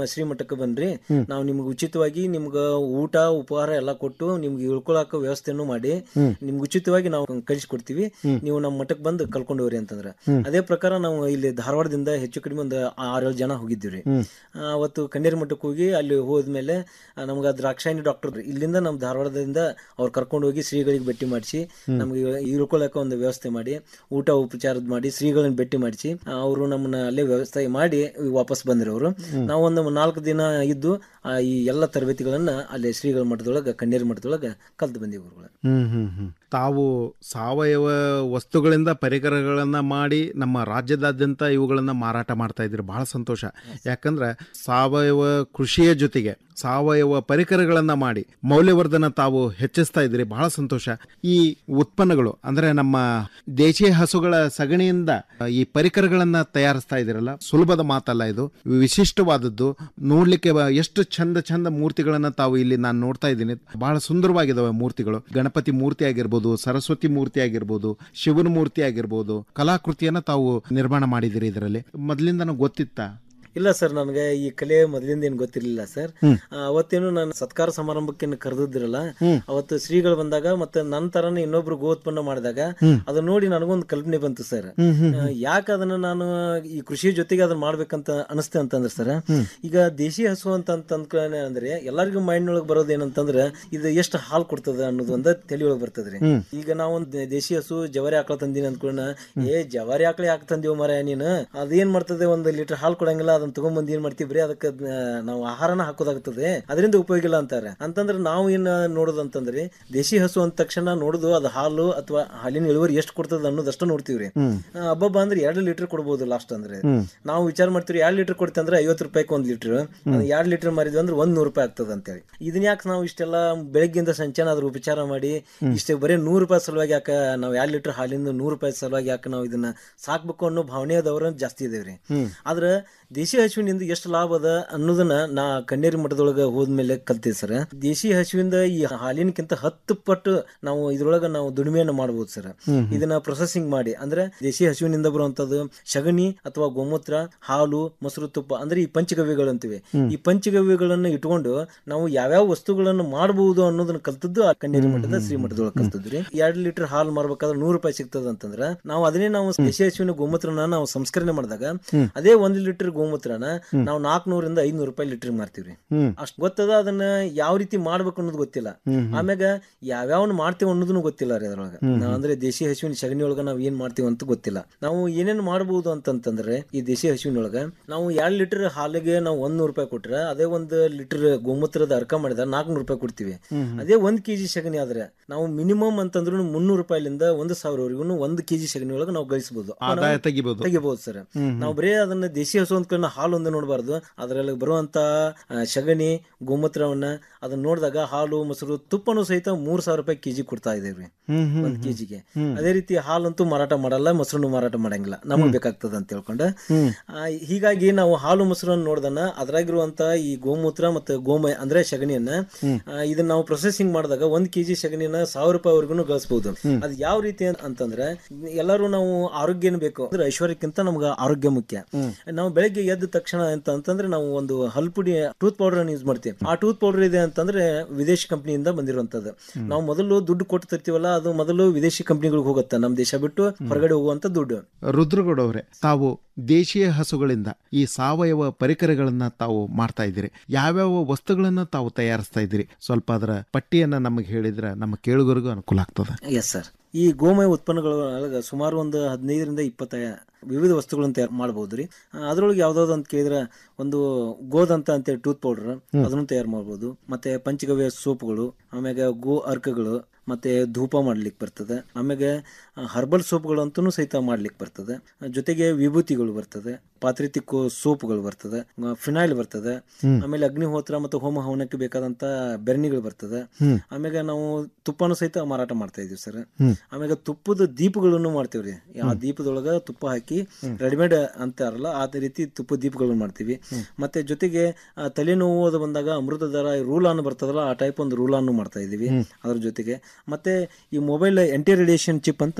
ಮಠಕ್ಕೆ ಬನ್ರಿ ನಾವು ನಿಮ್ಗೆ ಉಚಿತವಾಗಿ ನಿಮ್ಗ ಊಟ ಉಪಹಾರ ಎಲ್ಲ ಕೊಟ್ಟು ನಿಮ್ಗೆ ಇಳ್ಕೊಳಕ ವ್ಯವಸ್ಥೆಯನ್ನು ಮಾಡಿ ಹ್ಮ್. ನಿಮ್ಗೆ ಉಚಿತವಾಗಿ ನಾವು ಕಳಿಸ್ಕೊಡ್ತೀವಿ ಹ್ಮ್. ನೀವು ನಮ್ಮ ಮಠಕ್ಕೆ ಬಂದು ಕಲ್ಕೊಂಡು ಹೋಗ್ರಿ ಅಂತಂದ್ರ ಹ್ಮ್. ಅದೇ ಪ್ರಕಾರ ನಾವು ಇಲ್ಲಿ ಧಾರವಾಡದಿಂದ ಹೆಚ್ಚು ಕಡಿಮೆ ಒಂದು ಆರೇಳು ಜನ ಹೋಗಿದ್ದೀವಿ ಹ್ಮ್. ಆ, ಅವತ್ತು ಕಣ್ಣೇರಿ ಮಠಕ್ಕೆ ಹೋಗಿ ಅಲ್ಲಿ ಹೋದ್ಮೇಲೆ ಆ, ನಮ್ಗೆ ದ್ರಾಕ್ಷಾಯಣಿ ಡಾಕ್ಟರ್ ಇಲ್ಲಿಂದ ನಮ್ಮ ಧಾರವಾಡದಿಂದ ಅವ್ರು ಕರ್ಕೊಂಡು ಹೋಗಿ ಶ್ರೀಗಳಿಗೆ ಭೇಟಿ ಮಾಡಿಸಿ ಹ್ಮ್. ನಮ್ಗೆ ಇಳ್ಕೊಳಕ್ಕೆ ಒಂದು ವ್ಯವಸ್ಥೆ ಮಾಡಿ ಊಟ ಉಪಚಾರದ ಮಾಡಿ ಶ್ರೀಗಳನ್ನ ಭೇಟಿ ಮಾಡಿಸಿ ಅವರು ನಮ್ಮನ್ನ ಅಲ್ಲೇ ವ್ಯವಸ್ಥೆ ಮಾಡಿ ವಾಪಸ್ ಬಂದ್ರು ಅವರು ಹ್ಮ್. ನಾವು ಒಂದು ನಾಲ್ಕು ದಿನ ಇದ್ದು ಆ, ಈ ಎಲ್ಲ ತರಬೇತಿಗಳನ್ನ ಅಲ್ಲಿ ಶ್ರೀಗಳ ಮಠದೊಳಗೆ ಕಣ್ಣೇರಿ ಮಠದೊಳಗೆ ಕಲ್ತು ಬಂದೀವಿ ಗುರುಗಳು ಹ್ಮ್ ಹ್ಮ್ ಹ್ಮ್ ತಾವು ಸಾವಯವ ವಸ್ತುಗಳಿಂದ ಪರಿಕರಗಳನ್ನ ಮಾಡಿ ನಮ್ಮ ರಾಜ್ಯದಾದ್ಯಂತ ಇವುಗಳನ್ನ ಮಾರಾಟ ಮಾಡ್ತಾ ಇದ್ದೀರಿ ಬಹಳ ಸಂತೋಷ ಯಾಕಂದ್ರೆ ಸಾವಯವ ಕೃಷಿಯ ಜೊತೆಗೆ ಸಾವಯವ ಪರಿಕರಗಳನ್ನ ಮಾಡಿ ಮೌಲ್ಯವರ್ಧನ ತಾವು ಹೆಚ್ಚಿಸ್ತಾ ಇದ್ದೀರಿ ಬಹಳ ಸಂತೋಷ ಈ ಉತ್ಪನ್ನಗಳು ಅಂದ್ರೆ ನಮ್ಮ ದೇಶೀಯ ಹಸುಗಳ ಸಗಣಿಯಿಂದ ಈ ಪರಿಕರಗಳನ್ನ ತಯಾರಿಸ್ತಾ ಇದ್ದೀರಲ್ಲ ಸುಲಭದ ಮಾತಲ್ಲ ಇದು ವಿಶಿಷ್ಟವಾದದ್ದು ನೋಡ್ಲಿಕ್ಕೆ ಬ- ಎಷ್ಟು ಚಂದ ಚಂದ ಮೂರ್ತಿಗಳನ್ನ ತಾವು ಇಲ್ಲಿ ನಾನು ನೋಡ್ತಾ ಇದ್ದೀನಿ ಬಹಳ ಸುಂದರವಾಗಿದಾವೆ ಮೂರ್ತಿಗಳು ಗಣಪತಿ ಮೂರ್ತಿ ಆಗಿರ್ಬೋದು ಸರಸ್ವತಿ ಮೂರ್ತಿ ಆಗಿರ್ಬೋದು ಶಿವನ ಮೂರ್ತಿ ಆಗಿರ್ಬೋದು ಕಲಾಕೃತಿಯನ್ನ ತಾವು ನಿರ್ಮಾಣ ಮಾಡಿದಿರಿ ಇದರಲ್ಲಿ ಮೊದಲಿಂದನೂ ಗೊತ್ತಿತ್ತಾ ಇಲ್ಲ ಸರ್ ನನಗೆ ಈ ಕಲೆ ಮೊದಲಿಂದ ಏನು ಗೊತ್ತಿರಲಿಲ್ಲ ಸರ್ ಹ್ಮ್. ಆ, ಅವತ್ತೇನು ನಾನು ಸತ್ಕಾರ ಸಮಾರಂಭಕ್ಕೆ ಕರೆದಿದ್ರಲ್ಲ ಹ್ಮ್. ಅವತ್ತು ಶ್ರೀಗಳು ಬಂದಾಗ ಮತ್ತೆ ನನ್ನ ತರನೇ ಇನ್ನೊಬ್ರು ಗೋತ್ಪನ್ನ ಮಾಡಿದಾಗ ಹ್ಮ್. ಅದನ್ನ ನೋಡಿ ನನಗೊಂದು ಕಲ್ಪನೆ ಬಂತು ಸರ್ ಹ್ಮ್, ಹ್ಮ್, ಹ್ಮ್. ಯಾಕೆ ಅದನ್ನ ನಾನು ಈ ಕೃಷಿ ಜೊತೆಗೆ ಅದನ್ನ ಮಾಡ್ಬೇಕಂತ ಅನಿಸ್ತೆ ಅಂತಂದ್ರೆ ಸರ್ ಹ್ಮ್. ಈಗ ದೇಶಿ ಹಸು ಅಂತ ಅಂತಂದ್ಕೊಳ್ಳೆ ಅಂದ್ರೆ ಎಲ್ಲರಿಗೂ ಮೈಂಡ್ ಒಳಗೆ ಬರೋದು ಏನಂತಂದ್ರೆ ಇದು ಎಷ್ಟು ಹಾಲು ಕೊಡ್ತದ ಅನ್ನೋದು ಒಂದ ತಲೆ ಒಳಗೆ ಬರ್ತದ್ರಿ ಹ್ಮ್. ಈಗ ಈಗ ನಾವೊಂದ್ ದೇಶಿ ಹಸು ಜವಾರಿ ಆಕಳ ತಂದಿನಿ ಅಂದ್ಕೊಳ್ಳೋಣ ಏ ಜವಾರಿ ಆಕಳ ಯಾಕೆ ತಂದಿವ ಮರ ನೀನು ಅದೇನ್ ಮಾಡ್ತದೆ ಒಂದು ಲೀಟರ್ ಹಾಲು ಕೊಡಂಗಿಲ್ಲ ಅದನ್ನ ತಗೊಂಬಂದ್ ಏನ್ ಮಾಡ್ತೀವಿ ಬರೀ ಅದಕ್ಕೆ ಆ, ನಾವು ಆಹಾರನ ಹಾಕೋದಾಗ್ತದೆ ಅದರಿಂದ ಉಪಯೋಗ ಇಲ್ಲ ಅಂತಾರೆ ಅಂತಂದ್ರೆ ನಾವು ಏನ್ ನೋಡೋದು ಅಂತಂದ್ರೆ ದೇಶಿ ಹಸು ಅಂದ ತಕ್ಷಣ ನೋಡುದು ಅದು ಹಾಲು ಅಥವಾ ಹಾಲಿನ ಇಳುವರಿ ಎಷ್ಟು ಕೊಡ್ತದ ಅನ್ನೋದಷ್ಟ ನೋಡ್ತೀವ್ರಿ ಹ್ಮ್. ಆ, ಹಬ್ಬಬ್ಬ ಅಂದ್ರೆ ಎರಡು ಲೀಟರ್ ಕೊಡ್ಬೋದು ಲಾಸ್ಟ್ ಅಂದ್ರೆ ಹ್ಮ್. ನಾವು ವಿಚಾರ ಮಾಡ್ತೀವಿ ಎರಡು ಲೀಟರ್ ಕೊಡ್ತೀವಿ ಅಂದ್ರೆ ಐವತ್ತು ರೂಪಾಯಿಗೆ ಒಂದ್ ಲೀಟರ್ ಎರಡು ಲೀಟರ್ ಮಾರಿದ್ವಿ ಅಂದ್ರೆ ಒಂದ್ ನೂರು ರೂಪಾಯಿ ಆಗ್ತದೆ ಅಂತೇಳಿ ಇದನ್ನ ಯಾಕೆ ನಾವು ಇಷ್ಟೆಲ್ಲ ಬೆಳಗ್ಗಿಂದ ಸಂಚಾನ ಅದ್ರ ಉಪಚಾರ ಮಾಡಿ ಇಷ್ಟೇ ಬರೀ ನೂರು ರೂಪಾಯಿ ಸಲುವಾಗಿ ಯಾಕೆ ನಾವು ಎರಡು ಲೀಟರ್ ಹಾಲಿಂದ ನೂರು ರೂಪಾಯಿ ಸಲುವಾಗಿ ಯಾಕೆ ನಾವು ಇದನ್ನ ಸಾಕ್ಬೇಕು ಅನ್ನೋ ಭಾವನೆ ಅದವ್ರ ಜಾಸ್ತಿ ಇದೇವ್ರಿ ಹ್ಮ್. ಆದ್ರೆ ದೇಶಿ ಹಸುವಿನಿಂದ ಎಷ್ಟು ಲಾಭ ಅದ ಅನ್ನೋದನ್ನ ನಾ ಕಣ್ಣೇರಿ ಮಠದೊಳಗ ಹೋದ್ಮೇಲೆ ಕಲ್ತೀವಿ ಸರ್ ದೇಶಿ ಹಸುವಿಂದ ಈ ಹಾಲಿನಕ್ಕಿಂತ ಹತ್ತು ಪಟ್ಟು ನಾವು ಇದ್ರೊಳಗ ನಾವು ದುಡಿಮೆಯನ್ನ ಮಾಡಬಹುದು ಸರ್ ಹ್ಮ್. ಇದನ್ನ ಪ್ರೊಸೆಸಿಂಗ್ ಮಾಡಿ ಅಂದ್ರೆ ದೇಶಿ ಹಸುವಿನಿಂದ ಬರುವಂತದ್ದು ಸಗಣಿ ಅಥವಾ ಗೋಮೂತ್ರ ಹಾಲು ಮೊಸರು ತುಪ್ಪ ಅಂದ್ರೆ ಈ ಪಂಚಗವ್ಯಗಳು ಅಂತೀವಿ ಹ್ಮ್. ಈ ಪಂಚಗವ್ಯಗಳನ್ನು ಇಟ್ಕೊಂಡು ನಾವು ಯಾವ್ಯಾವ ವಸ್ತುಗಳನ್ನು ಮಾಡಬಹುದು ಅನ್ನೋದನ್ನ ಕಲ್ತದ್ದು ಆ ಕಣ್ಣೇರಿ ಮಠದ ಶ್ರೀಮಠದೊಳಗೆ ಕಲ್ತದ್ರಿ ಎರಡ್ ಲೀಟರ್ ಹಾಲು ಮಾರ್ಬೇಕಾದ್ರೆ ನೂರು ರೂಪಾಯಿ ಸಿಗ್ತದ ಅಂತಂದ್ರ ನಾವು ಅದನ್ನೇ ನಾವು ದೇಶಿ ಹಸುವಿನ ಗೋಮೂತ್ರನ ನಾವು ಸಂಸ್ಕರಣೆ ಮಾಡಿದಾಗ ಹ್ಮ್. ಅದೇ ಒಂದ್ ಲೀಟರ್ ಗೋಮೂತ್ರನ ನಾವು ನಾಲ್ಕನೂರಿಂದ ಐದ್ನೂರು ರೂಪಾಯಿ ಲೀಟರ್ ಮಾರ್ತೀವ್ರಿ ಹ್ಮ್. ಅಷ್ಟ್ ಗೊತ್ತದ ಅದನ್ನ ಯಾವ ರೀತಿ ಮಾಡ್ಬೇಕು ಅನ್ನೋದು ಗೊತ್ತಿಲ್ಲ ಹ್ಮ್, ಹ್ಮ್. ಆಮ್ಯಾಗ ಯಾವ್ಯಾವನ್ ಮಾಡ್ತೇವೆ ಅನ್ನೋದನ್ನು ಗೊತ್ತಿಲ್ಲ ರೀ ಅದ್ರೊಳಗ ಹ್ಮ್, ಹ್ಮ್. ನಾವ್ ಅಂದ್ರೆ ದೇಶಿ ಹಸುವಿನ ಸಗಣಿ ಒಳಗ ನಾವ್ ಏನ್ ಮಾಡ್ತೀವಿ ಅಂತ ಗೊತ್ತಿಲ್ಲ ನಾವು ಏನೇನ್ ಮಾಡಬಹುದು ಅಂತಂತಂದ್ರೆ ಈ ದೇಶಿ ಹಸುವಿನೊಳಗ ನಾವು ಎರಡ್ ಲೀಟರ್ ಹಾಲಿಗೆ ನಾವು ಒಂದ್ ನೂರು ರೂಪಾಯಿ ಕೊಟ್ರೆ ಅದೇ ಒಂದ್ ಲೀಟರ್ ಗೋಮೂತ್ರದ ಅರ್ಕ ಮಾಡಿದ ನಾಲ್ಕನೂರು ರೂಪಾಯಿ ಕೊಡ್ತೀವಿ ಹ್ಮ್, ಹ್ಮ್. ಅದೇ ಒಂದ್ ಕೆಜಿ ಸಗಣಿ ಆದ್ರೆ ನಾವು ಮಿನಿಮಮ್ ಅಂತಂದ್ರು ಮುನ್ನೂರು ರೂಪಾಯಿಲಿಂದ ಒಂದು ಸಾವಿರವರೆಗೂ ಒಂದು ಕೆಜಿ ಸಗಣಿ ಒಳಗೆ ನಾವು ಗಳಿಸಬಹುದು ಆದಾಯ ತೆಗಿಬಹುದು. ತೆಗಿಬಹುದು ಸರ್ ಹ್ಮ್, ಹ್ಮ್. ನಾವು ಬರೀ ಅದನ್ನ ದೇಶಿ ಹಸು ಅಂದ್ಕೊಂಡು ಹಾಲು ಒಂದು ನೋಡಬಾರ್ದು ಅದರಲ್ಲಿ ಬರುವಂತ ಆ, ಸಗಣಿ ಗೋಮೂತ್ರವನ್ನ ಅದನ್ನ ನೋಡಿದಾಗ ಹಾಲು ಮೊಸರು ತುಪ್ಪನೂ ಸಹಿತ ಮೂರ್ ಸಾವಿರ ರೂಪಾಯಿ ಕೆಜಿ ಕೊಡ್ತಾ ಇದೇವ್ರಿ ಹ್ಮ್, ಹ್ಮ್, ಒಂದ್ ಹ್ಮ್. ಕೆಜಿಗೆ ಹ್ಮ್. ಅದೇ ರೀತಿ ಹಾಲಂತೂ ಮಾರಾಟ ಮಾಡಲ್ಲ ಮೊಸರನ್ನು ಮಾರಾಟ ಮಾಡಂಗಿಲ್ಲ ನಮಗ್ ಬೇಕಾಗ್ತದ ಅಂತ ಹೇಳ್ಕೊಂಡು ಹ್ಮ್. ಆ, ಹೀಗಾಗಿ ನಾವು ಹಾಲು ಮೊಸರನ್ನು ನೋಡ್ದನ ಅದ್ರಾಗಿರುವಂತ ಈ ಗೋಮೂತ್ರ ಮತ್ತೆ ಗೋಮಯ ಅಂದ್ರೆ ಸಗಣಿಯನ್ನ ಹ್ಮ್. ಆ, ಇದನ್ನ ನಾವು ಪ್ರೊಸೆಸಿಂಗ್ ಮಾಡಿದಾಗ ಒಂದ್ ಕೆಜಿ ಸಗಣಿನ ಸಾವಿರ ರೂಪಾಯಿವರೆಗೂ ಗಳಿಸಬಹುದು ಹ್ಮ್. ಅದ್ ಯಾವ ರೀತಿ ಅಂತ- ಅಂತಂದ್ರೆ ಎಲ್ಲರೂ ನಾವು ಆರೋಗ್ಯನ ಬೇಕು ಅಂದ್ರೆ ಐಶ್ವರ್ಯಕ್ಕಿಂತ ನಮ್ಗೆ ಆರೋಗ್ಯ ಮುಖ್ಯ ಹ್ಮ್. ನಾವು ಬೆಳಗ್ಗೆ ಎದ್ದ ತಕ್ಷಣ ಅಂತ ಅಂತಂದ್ರೆ ನಾವು ಒಂದು ಹಲ್ಪುಡಿ ಟೂತ್ ಪೌಡರ್ ಅನ್ನು ಯೂಸ್ ಮಾಡ್ತೀವಿ ಆ ಟೂತ್ ಪೌಡರ್ ಇದೆ ಅಂತಂದ್ರೆ ವಿದೇಶಿ ಕಂಪನಿಯಿಂದ ಬಂದಿರುವಂತದ್ದು ನಾವು ಮೊದಲು ದುಡ್ಡು ಕೊಟ್ಟು ತರ್ತೀವಲ್ಲ ಅದು ಮೊದಲು ವಿದೇಶಿ ಕಂಪನಿಗಳಿಗೆ ಹೋಗುತ್ತೆ ನಮ್ಮ ದೇಶ ಬಿಟ್ಟು ಹೊರಗಡೆ ಹೋಗುವಂತ ದುಡ್ಡು ರುದ್ರಗೌಡ ಅವರೇ ತಾವು ದೇಶೀಯ ಹಸುಗಳಿಂದ ಈ ಸಾವಯವ ಪರಿಕರಗಳನ್ನ ತಾವು ಮಾಡ್ತಾ ಇದ್ದೀರಿ ಯಾವ್ಯಾವ ವಸ್ತುಗಳನ್ನ ತಾವು ತಯಾರಿಸ್ತಾ ಇದ್ದೀರಿ ಸ್ವಲ್ಪ ಅದರ ಪಟ್ಟಿಯನ್ನ ನಮಗೆ ಹೇಳಿದ್ರೆ ನಮ್ಮ ಕೇಳುಗರಿಗೂ ಅನುಕೂಲ ಆಗ್ತದೆ ಎಸ್ ಸರ್ ಈ ಗೋಮಯ ಉತ್ಪನ್ನಗಳ ಸುಮಾರು ಒಂದು ಹದಿನೈದರಿಂದ ಇಪ್ಪತ್ತ ವಿವಿಧ ವಸ್ತುಗಳನ್ನು ತಯಾರು ಮಾಡಬಹುದು ರೀ ಅದ್ರೊಳಗೆ ಯಾವ್ದಾವ್ದು ಅಂತ ಕೇಳಿದ್ರೆ ಒಂದು ಗೋದಂತ ಅಂತೇಳಿ ಟೂತ್ ಪೌಡರ್ ಅದನ್ನು ತಯಾರು ಮಾಡ್ಬೋದು ಮತ್ತೆ ಪಂಚಗವ್ಯ ಸೋಪ್ಗಳು ಆಮ್ಯಾಗ ಗೋ ಅರ್ಕಗಳು ಮತ್ತೆ ಧೂಪ ಮಾಡ್ಲಿಕ್ಕೆ ಬರ್ತದೆ ಆಮ್ಯಾಗೆ ಹರ್ಬಲ್ ಸೋಪ್ಗಳು ಅಂತೂ ಸಹಿತ ಮಾಡ್ಲಿಕ್ಕೆ ಬರ್ತದೆ ಜೊತೆಗೆ ವಿಭೂತಿಗಳು ಬರ್ತದೆ ಪಾತ್ರೆ ತಿಕ್ಕೋ ಸೋಪ್ಗಳು ಬರ್ತದೆ ಫಿನಾಯ್ಲ್ ಬರ್ತದೆ ಹ್ಮ್. ಆಮೇಲೆ ಅಗ್ನಿಹೋತ್ರ ಮತ್ತು ಹೋಮ ಹವನಕ್ಕೆ ಬೇಕಾದಂತ ಬೆರಣಿಗಳು ಬರ್ತದೆ ಹ್ಮ್. ಆಮ್ಯಾಗ ನಾವು ತುಪ್ಪನೂ ಸಹಿತ ಮಾರಾಟ ಮಾಡ್ತಾ ಇದೀವಿ ಸರ್ ಹ್ಮ್. ಆಮ್ಯಾಗ ತುಪ್ಪದ ದೀಪಗಳನ್ನು ಮಾಡ್ತೇವ್ರಿ ಆ ದೀಪದೊಳಗ ತುಪ್ಪ ಹಾಕಿ ರೆಡಿಮೇಡ್ ಅಂತಾರಲ್ಲ ಆ ರೀತಿ ತುಪ್ಪ ದೀಪಗಳನ್ನು ಮಾಡ್ತೀವಿ ಮತ್ತೆ ಜೊತೆಗೆ ಆ, ತಲೆನೋವು ಅದು ಬಂದಾಗ ಅಮೃತದರ ರೂಲ್ ಅನ್ನು ಬರ್ತದಲ್ಲ ಆ ಟೈಪ್ ಒಂದು ರೂಲ್ ಅನ್ನು ಮಾಡ್ತಾ ಇದೀವಿ ಹ್ಮ್. ಅದ್ರ ಜೊತೆಗೆ ಮತ್ತೆ ಈ ಮೊಬೈಲ್ ಎಂಟಿ ರೇಡಿಯೇಷನ್ ಚಿಪ್ ಅಂತ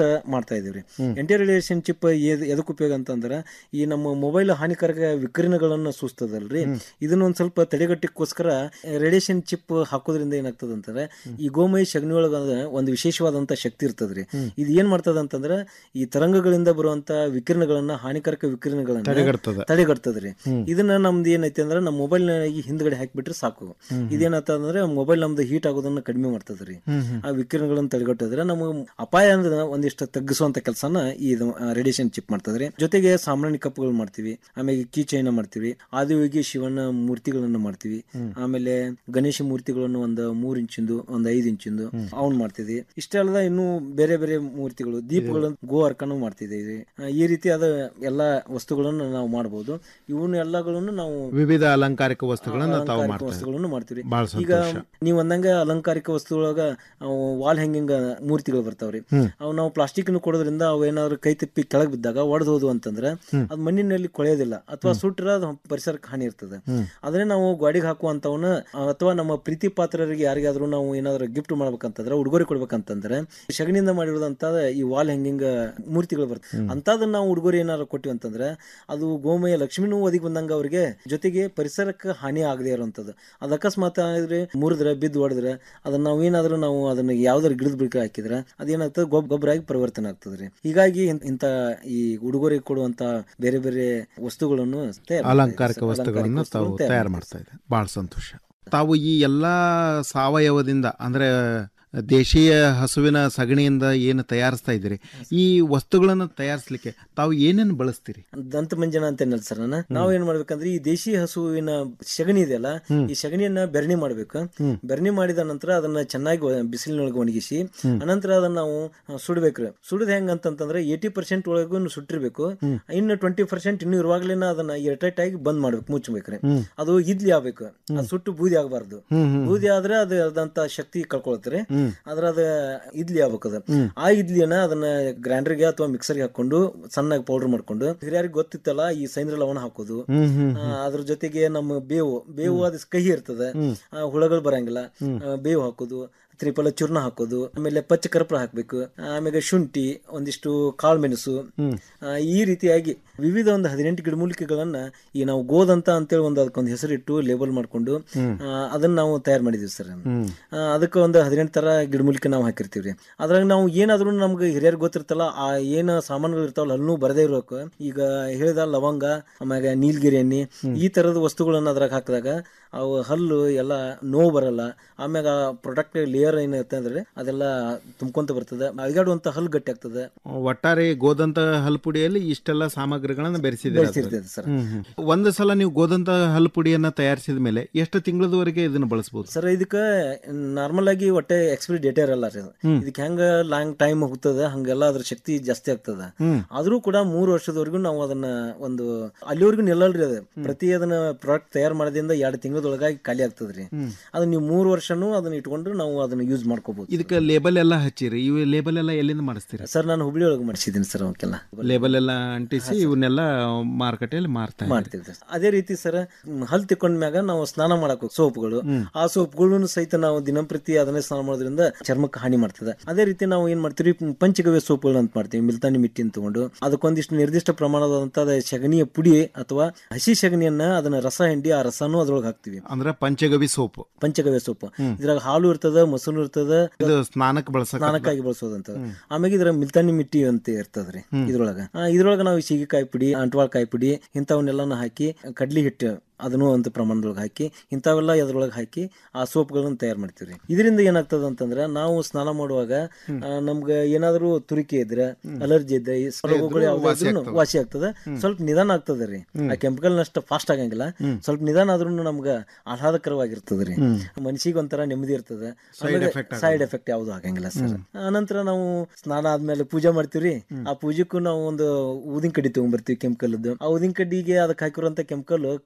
ಮಾಡ್ತಾ ಇದೀವ್ರಿ ಎಂಟಿ ರೇಡಿಯೇಷನ್ ಚಿಪ್ ಎದಕ್ಕೆ ಉಪಯೋಗ ಅಂತಂದ್ರೆ ಈ ನಮ್ಮ ಮೊಬೈಲ್ ಹಾನಿಕಾರಕ ವಿಕಿರಣಗಳನ್ನು ಸೂಸ್ತದಲ್ರಿ ಇದನ್ನ ಒಂದ್ ಸ್ವಲ್ಪ ತಡೆಗಟ್ಟಕ್ಕೋಸ್ಕರ ರೇಡಿಯೇಷನ್ ಚಿಪ್ ಹಾಕೋದ್ರಿಂದ ಏನಾಗ್ತದ ಅಂತಂದ್ರೆ ಈ ಗೋಮಯ ಸಗಣಿ ಒಳಗ ಒಂದು ವಿಶೇಷವಾದಂತ ಶಕ್ತಿ ಇರ್ತದ್ರಿ ಇದು ಏನ್ ಮಾಡ್ತದ ಅಂತಂದ್ರೆ ಈ ತರಂಗಗಳಿಂದ ಬರುವಂತ ವಿಕಿರಣಗಳನ್ನ ಹಾನಿಕಾರಕ ವಿಕಿರಣಗಳನ್ನ ತಡೆಗಟ್ತದ. ತಡೆಗಟ್ತದ್ರಿ ಇದನ್ನ ನಮ್ದು ಏನೈತಿ ಅಂದ್ರೆ ನಮ್ಮ ಮೊಬೈಲ್ ಈ ಹಿಂದ್ಗಡೆ ಹಾಕಿಬಿಟ್ರೆ ಸಾಕು ಇದೇನತ್ತ ಅಂದ್ರೆ ಮೊಬೈಲ್ ನಮ್ದು ಹೀಟ್ ಆಗೋದನ್ನ ಕಡಿಮೆ ಮಾಡ್ತದ್ರಿ ಹ್ಮ್, ಹ್ಮ್. ಆ ವಿಕಿರಣಗಳನ್ನ ತಡೆಗಟ್ಟಿದ್ರೆ ನಮಗೆ ಅಪಾಯ ಅಂದ್ರೆ ಒಂದಿಷ್ಟು ತಗ್ಗಿಸುವಂತ ಕೆಲಸನ ಈ ರೇಡಿಯೇಷನ್ ಚಿಪ್ ಮಾಡ್ತದ್ರಿ ಜೊತೆಗೆ ಸಾಮಾನ್ಯ ಕಪ್ಪುಗಳು ಮಾಡ್ತೀವಿ ಆಮೇಲೆ ಕೀ ಚೈನ ಮಾಡ್ತೀವಿ ಆದಿಯೋಗಿ ಶಿವನ ಮೂರ್ತಿಗಳನ್ನ ಮಾಡ್ತೀವಿ ಆಮೇಲೆ ಗಣೇಶ ಮೂರ್ತಿಗಳನ್ನು ಒಂದು ಮೂರ್ ಇಂಚಿಂದು ಒಂದ್ ಐದ್ ಇಂಚಿಂದು ಅವ್ನ್ ಮಾಡ್ತಿದ್ವಿ ಇಷ್ಟೇ ಅಲ್ಲದ ಇನ್ನು ಬೇರೆ ಬೇರೆ ಮೂರ್ತಿಗಳು ದೀಪಗಳನ್ನು ಗೋ ಅರ್ಕನು ಮಾಡ್ತಿದ್ದೀವಿ ಆ, ಈ ರೀತಿಯಾದ ಎಲ್ಲಾ ವಸ್ತುಗಳನ್ನು ನಾವು ಮಾಡಬಹುದು ಇವನ್ನ ಎಲ್ಲಗಳನ್ನು ನಾವು ವಿವಿಧ ಅಲಂಕಾರಿಕ ವಸ್ತುಗಳನ್ನ ತಾವು ಅಲಂಕಾರಿಕ ಮಾಡ್ತಾ ವಸ್ತುಗಳನ್ನು ಮಾಡ್ತೀವಿ ಬಹಳ ಈಗ ಸಂತೋಷ ನೀವು ಅಂದಂಗ ಅಲಂಕಾರಿಕ ವಸ್ತುಗಳೊಳಗ ವಾಲ್ ಹ್ಯಾಂಗಿಂಗ್ ಮೂರ್ತಿಗಳು ಬರ್ತಾವ್ರಿ ಹ್ಮ್. ಅವು ನಾವು ಪ್ಲಾಸ್ಟಿಕ್ ಕೊಡೋದ್ರಿಂದ ಅವು ಏನಾದ್ರು ಕೈ ತಿಪ್ಪಿ ಕೆಳಗ್ ಬಿದ್ದಾಗ ಒಡೆದು ಹೋದು ಅಂತಂದ್ರೆ ಅದು ಮಣ್ಣಿನಲ್ಲಿ ಕೊಳೆಯೋದಿಲ್ಲ ಅಥವಾ ಸುಟ್ರ ಅದು ಪರಿಸರಕ್ಕೆ ಹಾನಿ ಇರ್ತದೆ ಹ್ಮ್. ಅದನ್ನೇ ನಾವು ಗಾಡಿಗೆ ಹಾಕುವಂತವನ್ನ ಅಥವಾ ನಮ್ಮ ಪ್ರೀತಿ ಪಾತ್ರರಿಗೆ ಯಾರಿಗಾದ್ರೂ ನಾವು ಏನಾದ್ರು ಗಿಫ್ಟ್ ಮಾಡ್ಬೇಕಂತಂದ್ರೆ ಉಡುಗೊರೆ ಕೊಡ್ಬೇಕಂತಂದ್ರೆ ಸಗಣಿಯಿಂದ ಮಾಡಿರೋದಂತ ಈ ವಾಲ್ ಹ್ಯಾಂಗಿಂಗ್ ಮೂರ್ತಿಗಳು ಬರ್ತವೆ ಅಂತದನ್ನ ನಾವು ಉಡುಗೊರೆ ಏನಾದ್ರು ಕೊಟ್ಟಿವಿ ಅಂತಂದ್ರೆ ಅದು ಗೋಮಯ ಲಕ್ಷ್ಮಿನೂ ಒದಗಿ ಬಂದಂಗ ಅವ್ರಿಗೆ ಜೊತೆಗೆ ಪರಿಸರಕ್ಕೆ ಹಾನಿ ಆಗದೆ ಇರುವಂತದ್ದು ಅದು ಅಕಸ್ಮಾತ್ ಆಗಿದ್ರೆ ಮುರಿದ್ರೆ ಬಿದ್ದು ಹೊಡೆದ್ರೆ ಅದನ್ನ ನಾವು ಏನಾದ್ರೂ ನಾವು ಅದನ್ನ ಯಾವ್ದಾರು ಗಿಡದ ಬಿಡಕ ಹಾಕಿದ್ರೆ ಅದೇನಾಗ್ತದೆ ಗೊಬ್ಬ ಗೊಬ್ಬರ ಆಗಿ ಪರಿವರ್ತನೆ ಆಗ್ತದೆ ರೀ ಹೀಗಾಗಿ ಇನ್- ಇಂಥ ಈ ಉಡುಗೊರೆ ಕೊಡುವಂತ ಬೇರೆ ಬೇರೆ ವಸ್ತುಗಳನ್ನು ತಯಾರ್ ಮಾಡ್ತಾ ಅಲಂಕಾರಿಕ ಇದ್ದೀವಿ. ವಸ್ತುಗಳನ್ನ ಅಲಂಕಾರಿಕ ತಾವು ವಸ್ತುಗಳನ್ನ ತಯಾರು ಮಾಡ್ತಾ ಇದ್ದಾರೆ ಬಹಳ ಸಂತೋಷ ತಾವು ಈ ಎಲ್ಲಾ ಸಾವಯವದಿಂದ ಅಂದ್ರೆ ದೇಶೀಯ ಹಸುವಿನ ಸಗಣಿಯಿಂದ ಏನು ತಯಾರಿಸ್ತಾ ಇದ್ದೀರಿ ಈ ವಸ್ತುಗಳನ್ನು ತಯಾರಿಸಲಿಕ್ಕೆ ತಾವು ಏನೇನು ಬಳಸ್ತೀರಿ ದಂತ ಮಂಜನ ಅಂತ ಏನಲ್ಲ ಸರ್ ನಾನು ನಾವ್ ಏನ್ ಮಾಡ್ಬೇಕಂದ್ರೆ ಈ ದೇಶಿ ಹಸುವಿನ ಸಗಣಿ ಇದೆಯಲ್ಲ ಈ ಸಗಣಿಯನ್ನ ಬೆರಣಿ ಮಾಡ್ಬೇಕು ಬೆರಣಿ ಮಾಡಿದ ನಂತರ ಅದನ್ನ ಚೆನ್ನಾಗಿ ಒ- ಬಿಸಿಲಿನೊಳಗೆ ಒಣಗಿಸಿ ಅನಂತರ ಅದನ್ನ ನಾವು ಆ, ಸುಡ್ಬೇಕ್ರಿ ಸುಡದ್ ಹೆಂಗ್ ಅಂತಂತಂದ್ರೆ ಏಟಿ ಪರ್ಸೆಂಟ್ ಒಳಗೂ ಸುಟ್ಟಿರ್ಬೇಕು ಇನ್ನು ಟ್ವೆಂಟಿ ಪರ್ಸೆಂಟ್ ಇನ್ನು ಇರುವಾಗ್ಲೇ ಅದನ್ನ ಏರ್ಟೈಟ್ ಆಗಿ ಬಂದ್ ಮಾಡ್ಬೇಕು ಮುಚ್ಚಬೇಕ್ರಿ ಹ್ಮ್. ಅದು ಇದ್ಲಿ ಆಗ್ಬೇಕು ಅದು ಸುಟ್ಟು ಬೂದಿ ಆಗಬಾರ್ದು ಹ್ಮ್, ಹ್ಮ್, ಬೂದಿ ಆದ್ರೆ ಅದು ಅದಂತ ಶಕ್ತಿ ಕಳ್ಕೊಳತ್ರಿ ಹ್ಮ್. ಅದ್ರ ಅದ ಇಡ್ಲಿ ಆಗ್ಬೇಕು ಅದು ಹ್ಮ್. ಆ ಇಡ್ಲಿಯನ್ನ ಅದನ್ನ ಗ್ರೈಂಡರ್ಗೆ ಅಥವಾ ಮಿಕ್ಸರ್ಗೆ ಹಾಕೊಂಡು ಸಣ್ಣಗೆ ಪೌಡರ್ ಮಾಡ್ಕೊಂಡು ಹಿರಿಯರಿಗೆ ಗೊತ್ತಿತ್ತಲ್ಲ ಈ ಸೈಂದ್ರ ಲವಣ ಹಾಕೋದು ಹ್ಮ್, ಹ್ಮ್, ಆ, ಅದ್ರ ಜೊತೆಗೆ ನಮ್ಮ ಬೇವು ಬೇವು ಅದು ಕಹಿ ಇರ್ತದೆ ಆ, ಹುಳಗಳು ಬರಂಗಿಲ್ಲ ಆ, ಬೇವು ಹಾಕೋದು ತ್ರಿಫಲ ಚೂರ್ಣ ಹಾಕೋದು ಆಮೇಲೆ ಪಚ್ಚ ಕರ್ಪೂರ ಹಾಕ್ಬೇಕು ಆಮೇಲೆ ಶುಂಠಿ ಒಂದಿಷ್ಟು ಕಾಳು ಮೆಣಸು ಆ, ಈ ರೀತಿಯಾಗಿ ವಿವಿಧ ಒಂದು ಹದಿನೆಂಟು ಗಿಡಮೂಲಿಕೆಗಳನ್ನ ಈ ನಾವು ಗೋದಂತ ಅಂತೇಳಿ ಒಂದು ಅದಕ್ಕೊಂದು ಹೆಸರಿಟ್ಟು ಲೇಬಲ್ ಮಾಡ್ಕೊಂಡು ಆ, ಅದನ್ನ ನಾವು ತಯಾರು ಮಾಡಿದೀವಿ ಸರ್ ಆ, ಅದಕ್ಕೆ ಒಂದು ಹದಿನೆಂಟು ತರ ಗಿಡಮೂಲಿಕೆ ನಾವು ಹಾಕಿರ್ತೀವಿ ಅದ್ರಾಗ ನಾವು ಏನಾದ್ರೂ ನಮ್ಗೆ ಹಿರಿಯರ್ ಗೊತ್ತಿರ್ತಲ್ಲ ಆ ಏನ ಸಾಮಾನುಗಳು ಇರ್ತಾವಲ್ಲ ಅಲ್ಲೂ ಬರದೇ ಇರೋಕೆ ಈಗ ಹೇಳಿದ ಲವಂಗ ಆಮ್ಯಾಗ ನೀಲಗಿರಿ ಎಣ್ಣೆ ಈ ತರದ ವಸ್ತುಗಳನ್ನ ಅದ್ರಾಗ ಹಾಕಿದಾಗ ಅವು ಹಲ್ಲು ಎಲ್ಲ ನೋವು ಬರಲ್ಲ ಆಮ್ಯಾಗ ಪ್ರೊಡಕ್ಟ್ ಲೇಯರ್ ಏನಿರುತ್ತೆ ಅಂದ್ರೆ ಅದೆಲ್ಲ ತುಂಬ್ಕೊಂತ ಬರ್ತದೆ ಅಳಿಗಾಡುವಂತ ಹಲ್ಲು ಗಟ್ಟಿ ಆಗ್ತದೆ ಒಟ್ಟಾರೆ ಗೋದಂತ ಹಲ್ಪುಡಿಯಲ್ಲಿ ಇಷ್ಟೆಲ್ಲ ಸಾಮಗ್ರಿಗಳನ್ನು ಬೆರೆಸಿದ್ದೀರಿ ಬೆರೆಸಿರ್ತೇವೆ ಅದ್ರಲ್ಲಿ. ಸರ್. ಹ್ಮ್, ಹ್ಮ್. ಒಂದು ಸಲ ನೀವು ಗೋದಂತ ಹಲ್ಪುಡಿಯನ್ನ ತಯಾರಿಸಿದ ಮೇಲೆ ಎಷ್ಟು ತಿಂಗಳದವರೆಗೆ ಇದನ್ನ ಬಳಸಬಹುದು ಸರ್ ಇದಕ್ಕೆ ನಾರ್ಮಲ್ ಆಗಿ ಒಟ್ಟೆ ಎಕ್ಸ್ಪೈರಿ ಡೇಟ್ ಇರಲ್ಲ ರೀ ಅದು. ಹ್ಮ್. ಇದಕ್ಕೆ ಹೆಂಗ ಲಾಂಗ್ ಟೈಮ್ ಹೋಗ್ತದೆ ಹಂಗೆಲ್ಲ ಅದ್ರ ಶಕ್ತಿ ಜಾಸ್ತಿ ಆಗ್ತದ ಹ್ಮ್. ಆದ್ರೂ ಕೂಡ ಮೂರು ವರ್ಷದವರೆಗೂ ನಾವು ಅದನ್ನ ಒಂದು ಅಲ್ಲಿವರೆಗೂ ನಿಲ್ಲಲ್ರಿ ಅದು ಪ್ರತಿ ಅದನ್ನ ಪ್ರಾಡಕ್ಟ್ ತಯಾರು ಮಾಡೋದ್ರಿಂದ ಎರಡು ತಿಂಗಳದೊಳಗಾಗಿ ಖಾಲಿ ಆಗ್ತದ್ರಿ ಹ್ಮ್. ಅದನ್ನ ನೀವು ಮೂರು ವರ್ಷನೂ ಅದನ್ನ ಇಟ್ಕೊಂಡು ನಾವು ಅದನ್ನ ಯೂಸ್ ಮಾಡ್ಕೋಬಹುದು ಇದಕ್ಕೆ ಲೇಬಲ್ ಎಲ್ಲ ಹಚ್ಚಿರಿ ಇವು ಲೇಬಲ್ ಎಲ್ಲ ಎಲ್ಲಿಂದ ಮಾಡಿಸ್ತೀರಿ ಸರ್ ನಾನು ಹುಬ್ಳಿ ಒಳಗೆ ಮಾಡಿಸಿದ್ದೀನಿ ಸರ್ ಅವಕ್ಕೆಲ್ಲ ಲೇಬಲ್ ಎಲ್ಲ ಅಂಟಿಸಿ ಇವನ್ನೆಲ್ಲ ಮಾರುಕಟ್ಟೆಯಲ್ಲಿ ಮಾರ್ತಾ ಇದ್ದೀರಿ. ಮಾಡ್ತೀವಿ ಸರ್. ಅದೇ ರೀತಿ ಸರ್ ಹಲ್ ತಿಕ್ಕೊಂಡ ಮ್ಯಾಗ ನಾವು ಸ್ನಾನ ಮಾಡಕ್ ಸೋಪ್ಗಳು ಆ ಸೋಪ್ಗಳನ್ನು ಸಹಿತ ನಾವು ದಿನಂಪ್ರತಿ ಅದನ್ನೇ ಸ್ನಾನ ಮಾಡೋದ್ರಿಂದ ಚರ್ಮಕ್ಕೆ ಹಾನಿ ಮಾಡ್ತದೆ ಅದೇ ರೀತಿ ನಾವು ಏನ್ ಮಾಡ್ತೀವಿ ಪಂಚಗವ್ಯ ಸೋಪ್ಗಳು ಅಂತ ಮಾಡ್ತೀವಿ ಮಿಲ್ತಾನಿ ಮಿಟ್ಟಿನ ತಗೊಂಡು ಅದಕ್ಕೊಂದಿಷ್ಟು ನಿರ್ದಿಷ್ಟ ಪ್ರಮಾಣದಂತ ಸಗಣಿಯ ಪುಡಿ ಅಥವಾ ಹಸಿ ಸಗಣಿಯನ್ನ ಅದನ್ನ ರಸ ಹಿಂಡಿ ಆ ರಸನೂ ಅದ್ರೊಳಗೆ ಹಾಕ್ತಿವಿ ಅಂದ್ರೆ ಪಂಚಗವಿ ಸೋಪು ಪಂಚಗವ್ಯ ಸೋಪ್ ಇದ್ರಾಗ ಹಾಲು ಇರ್ತದ ಮೊಸರು ಇರ್ತದ ಇದು ಸ್ನಾನಕ್ಕೆ ಬಳಸಕ ಸ್ನಾನಕ್ಕಾಗಿ ಬಳಸೋದಂತ ಆಮೇಲೆ ಇದ್ರ ಮಿಲ್ತಾನಿ ಮಿಟ್ಟಿ ಅಂತ ಇರ್ತದ್ರಿ ಇದ್ರೊಳಗ ಆ, ಇದ್ರೊಳಗ ನಾವು ಸೀಗೆಕಾಯಿ ಪುಡಿ ಅಂಟ್ವಾಳಕಾಯಿ ಪುಡಿ ಇಂಥವನ್ನೆಲ್ಲನ ಹಾಕಿ ಕಡ್ಲಿ ಹಿಟ್ಟು ಅದನ್ನು ಒಂದು ಪ್ರಮಾಣದೊಳಗೆ ಹಾಕಿ ಇಂಥವೆಲ್ಲ ಅದ್ರೊಳಗೆ ಹಾಕಿ ಆ ಸೋಪ್ಗಳನ್ನ ತಯಾರು ಮಾಡ್ತೀವಿ ಇದರಿಂದ ಏನಾಗ್ತದ ಅಂತಂದ್ರೆ ನಾವು ಸ್ನಾನ ಮಾಡುವಾಗ ಆ, ನಮ್ಗೆ ಏನಾದರೂ ತುರಿಕೆ ಇದ್ರೆ ಅಲರ್ಜಿ ಇದ್ರೆ ಈ ರೋಗಗಳು ಯಾವ್ದೇ ವಾಸಿ ಇದ್ರೂನು ಆಗ್ತದೆ. ವಾಸಿ ಆಗ್ತದೆ ಸ್ವಲ್ಪ ನಿಧಾನ ಆಗ್ತದೆ ರೀ ಆ ಕೆಮಿಕಲ್ ನಷ್ಟ ಫಾಸ್ಟ್ ಆಗಂಗಿಲ್ಲ ಸ್ವಲ್ಪ ನಿಧಾನ ಆದ್ರೂ ನಮ್ಗೆ ಆಹ್ಲಾದಕರವಾಗಿರ್ತದೆ ರೀ ಮನಸ್ಸಿಗೆ ಒಂಥರ ನೆಮ್ಮದಿ ಇರ್ತದೆ Side effect ಆಗಲ್ಲ. ಸೈಡ್ ಎಫೆಕ್ಟ್ ಯಾವುದು ಆಗಂಗಿಲ್ಲ ಸರ್ ಆನಂತರ ನಾವು ಸ್ನಾನ ಆದ್ಮೇಲೆ ಪೂಜೆ ಮಾಡ್ತೀವ್ರಿ ಆ ಪೂಜೆಕ್ಕೂ ನಾವು ಒಂದು ಊದಿನ ಕಡ್ಡಿ ತಗೊಂಡ್ಬರ್ತೀವಿ ಕೆಮಿಕಲ್ ಆ ಊದಿನ ಕಡ್ಡಿಗೆ ಅದಕ್ಕೆ ಹಾಕಿರುವಂತ ಕೆಮಿಕಲ್ ಕಪ್ಪು ಇರ್ತದೆ